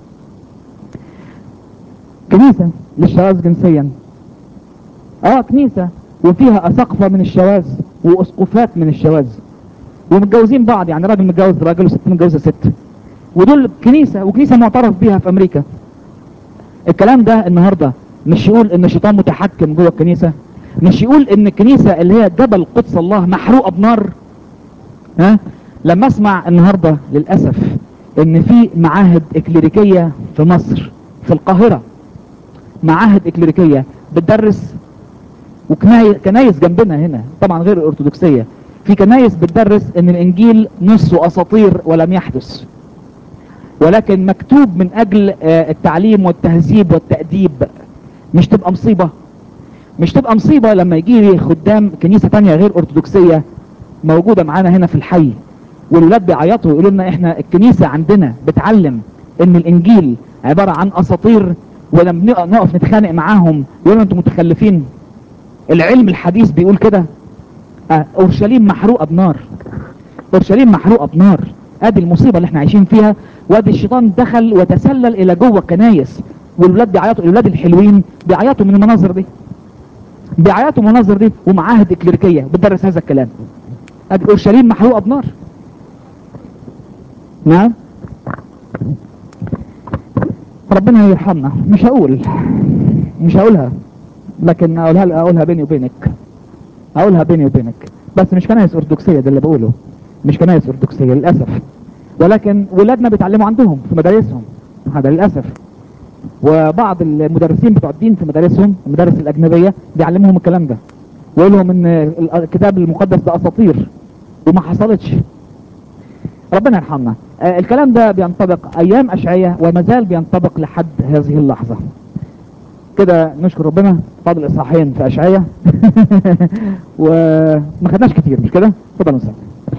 كنيسة للشواذ جنسيا اه كنيسة وفيها اساقفة من الشواذ واسقفات من الشواذ ومتجوزين بعض يعني راجل متجوز راجل وست متجوزة ست ودول كنيسة وكنيسة معترف بيها في امريكا الكلام ده النهاردة مش يقول ان الشيطان متحكم جوه الكنيسة مش يقول ان الكنيسة اللي هي جبل قدس الله محروقة بنار ها لما اسمع النهاردة للأسف ان في معاهد اكليريكية في مصر في القاهرة معاهد اكليريكية بتدرس وكنايس جنبنا هنا طبعا غير الارثوذكسية في كنايس بتدرس ان الانجيل نصه اساطير ولم يحدث ولكن مكتوب من اجل آه، التعليم والتهذيب والتأديب مش تبقى مصيبة مش تبقى مصيبة لما يجي لي خدام كنيسة تانية غير ارثوذكسية موجودة معانا هنا في الحي والولاد بيعيطوا يقولوا لنا احنا الكنيسة عندنا بتعلم ان الانجيل عبارة عن اساطير ولما نق- نقف نتخانق معاهم يقولوا انتم متخلفين العلم الحديث بيقول كده آه، اورشليم محروقة بنار اورشليم محروقة بنار ادي المصيبة اللي احنا عايشين فيها وادي الشيطان دخل وتسلل الى جوه الكنايس والولاد بيعيطوا الولاد الحلوين بيعيطوا من المناظر دي بيعيطوا من المناظر دي ومعاهد اكليريكية بتدرس هذا الكلام ادي اورشليم محروقة بنار نعم ربنا يرحمنا مش هقول مش هقولها لكن اقولها اقولها بيني وبينك اقولها بيني وبينك بس مش كنايس ارثوذكسيه ده اللي بقوله مش كنايس ارثوذكسيه للاسف ولكن ولادنا بيتعلموا عندهم في مدارسهم هذا للاسف وبعض المدرسين بتوع الدين في مدارسهم المدارس الاجنبيه بيعلموهم الكلام ده ويقول لهم ان الكتاب المقدس ده اساطير وما حصلتش ربنا يرحمنا آه الكلام ده بينطبق ايام اشعية وما زال بينطبق لحد هذه اللحظة كده نشكر ربنا فاضل اصحاحين في اشعية وما خدناش كتير مش كده اتفضل نصلي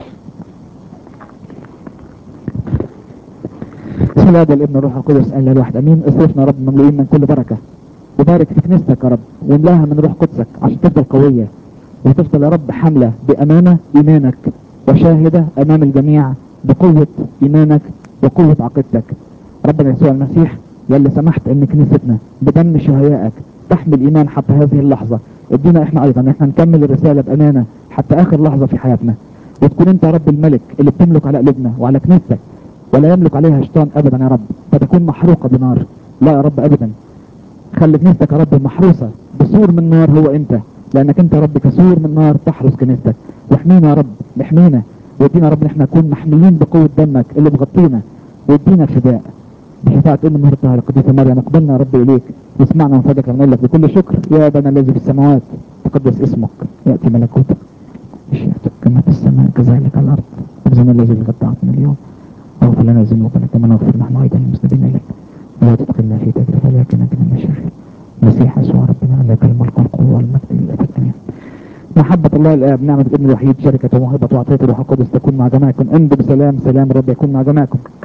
بسم الله والابن الروح القدس الا الواحد امين اصرفنا يا رب مملوئين من كل بركه وبارك في كنيستك يا رب واملاها من روح قدسك عشان تفضل قويه وتفضل يا رب حامله بامانه ايمانك وشاهده امام الجميع بقوه ايمانك وقوه عقيدتك ربنا يسوع المسيح يا اللي سمحت ان كنيستنا بدم شهدائك تحمل ايمان حتى هذه اللحظه ادينا احنا ايضا احنا نكمل الرساله بامانه حتى اخر لحظه في حياتنا وتكون انت يا رب الملك اللي بتملك على قلوبنا وعلى كنيستك ولا يملك عليها شيطان ابدا يا رب فتكون محروقه بنار لا يا رب ابدا خلي كنيستك يا رب محروسه بسور من نار هو انت لانك انت يا رب كسور من نار تحرس كنيستك واحمينا يا رب احمينا وادينا يا رب ان احنا نكون محملين بقوه دمك اللي مغطينا وادينا الفداء بشفاعة ام النهار الطاهرة القديسة مريم اقبلنا يا رب اليك واسمعنا من فضلك ونقول لك بكل شكر يا ابانا الذي في السماوات تقدس اسمك ياتي ملكوتك مشيئتك كما في السماء كذلك على الارض خبزنا الذي قد من اليوم واغفر لنا ذنوبنا كما نغفر نحن ايضا المسلمين اليك ولا تدخلنا في تجربه لكن من الشر مسيح يسوع ربنا لك الملك والقوه والمجد لله امين محبة الله الآب نعمة الابن الوحيد شركة وموهبة وعطية الروح القدس تكون مع جميعكم انبوا بسلام سلام رب يكون مع جميعكم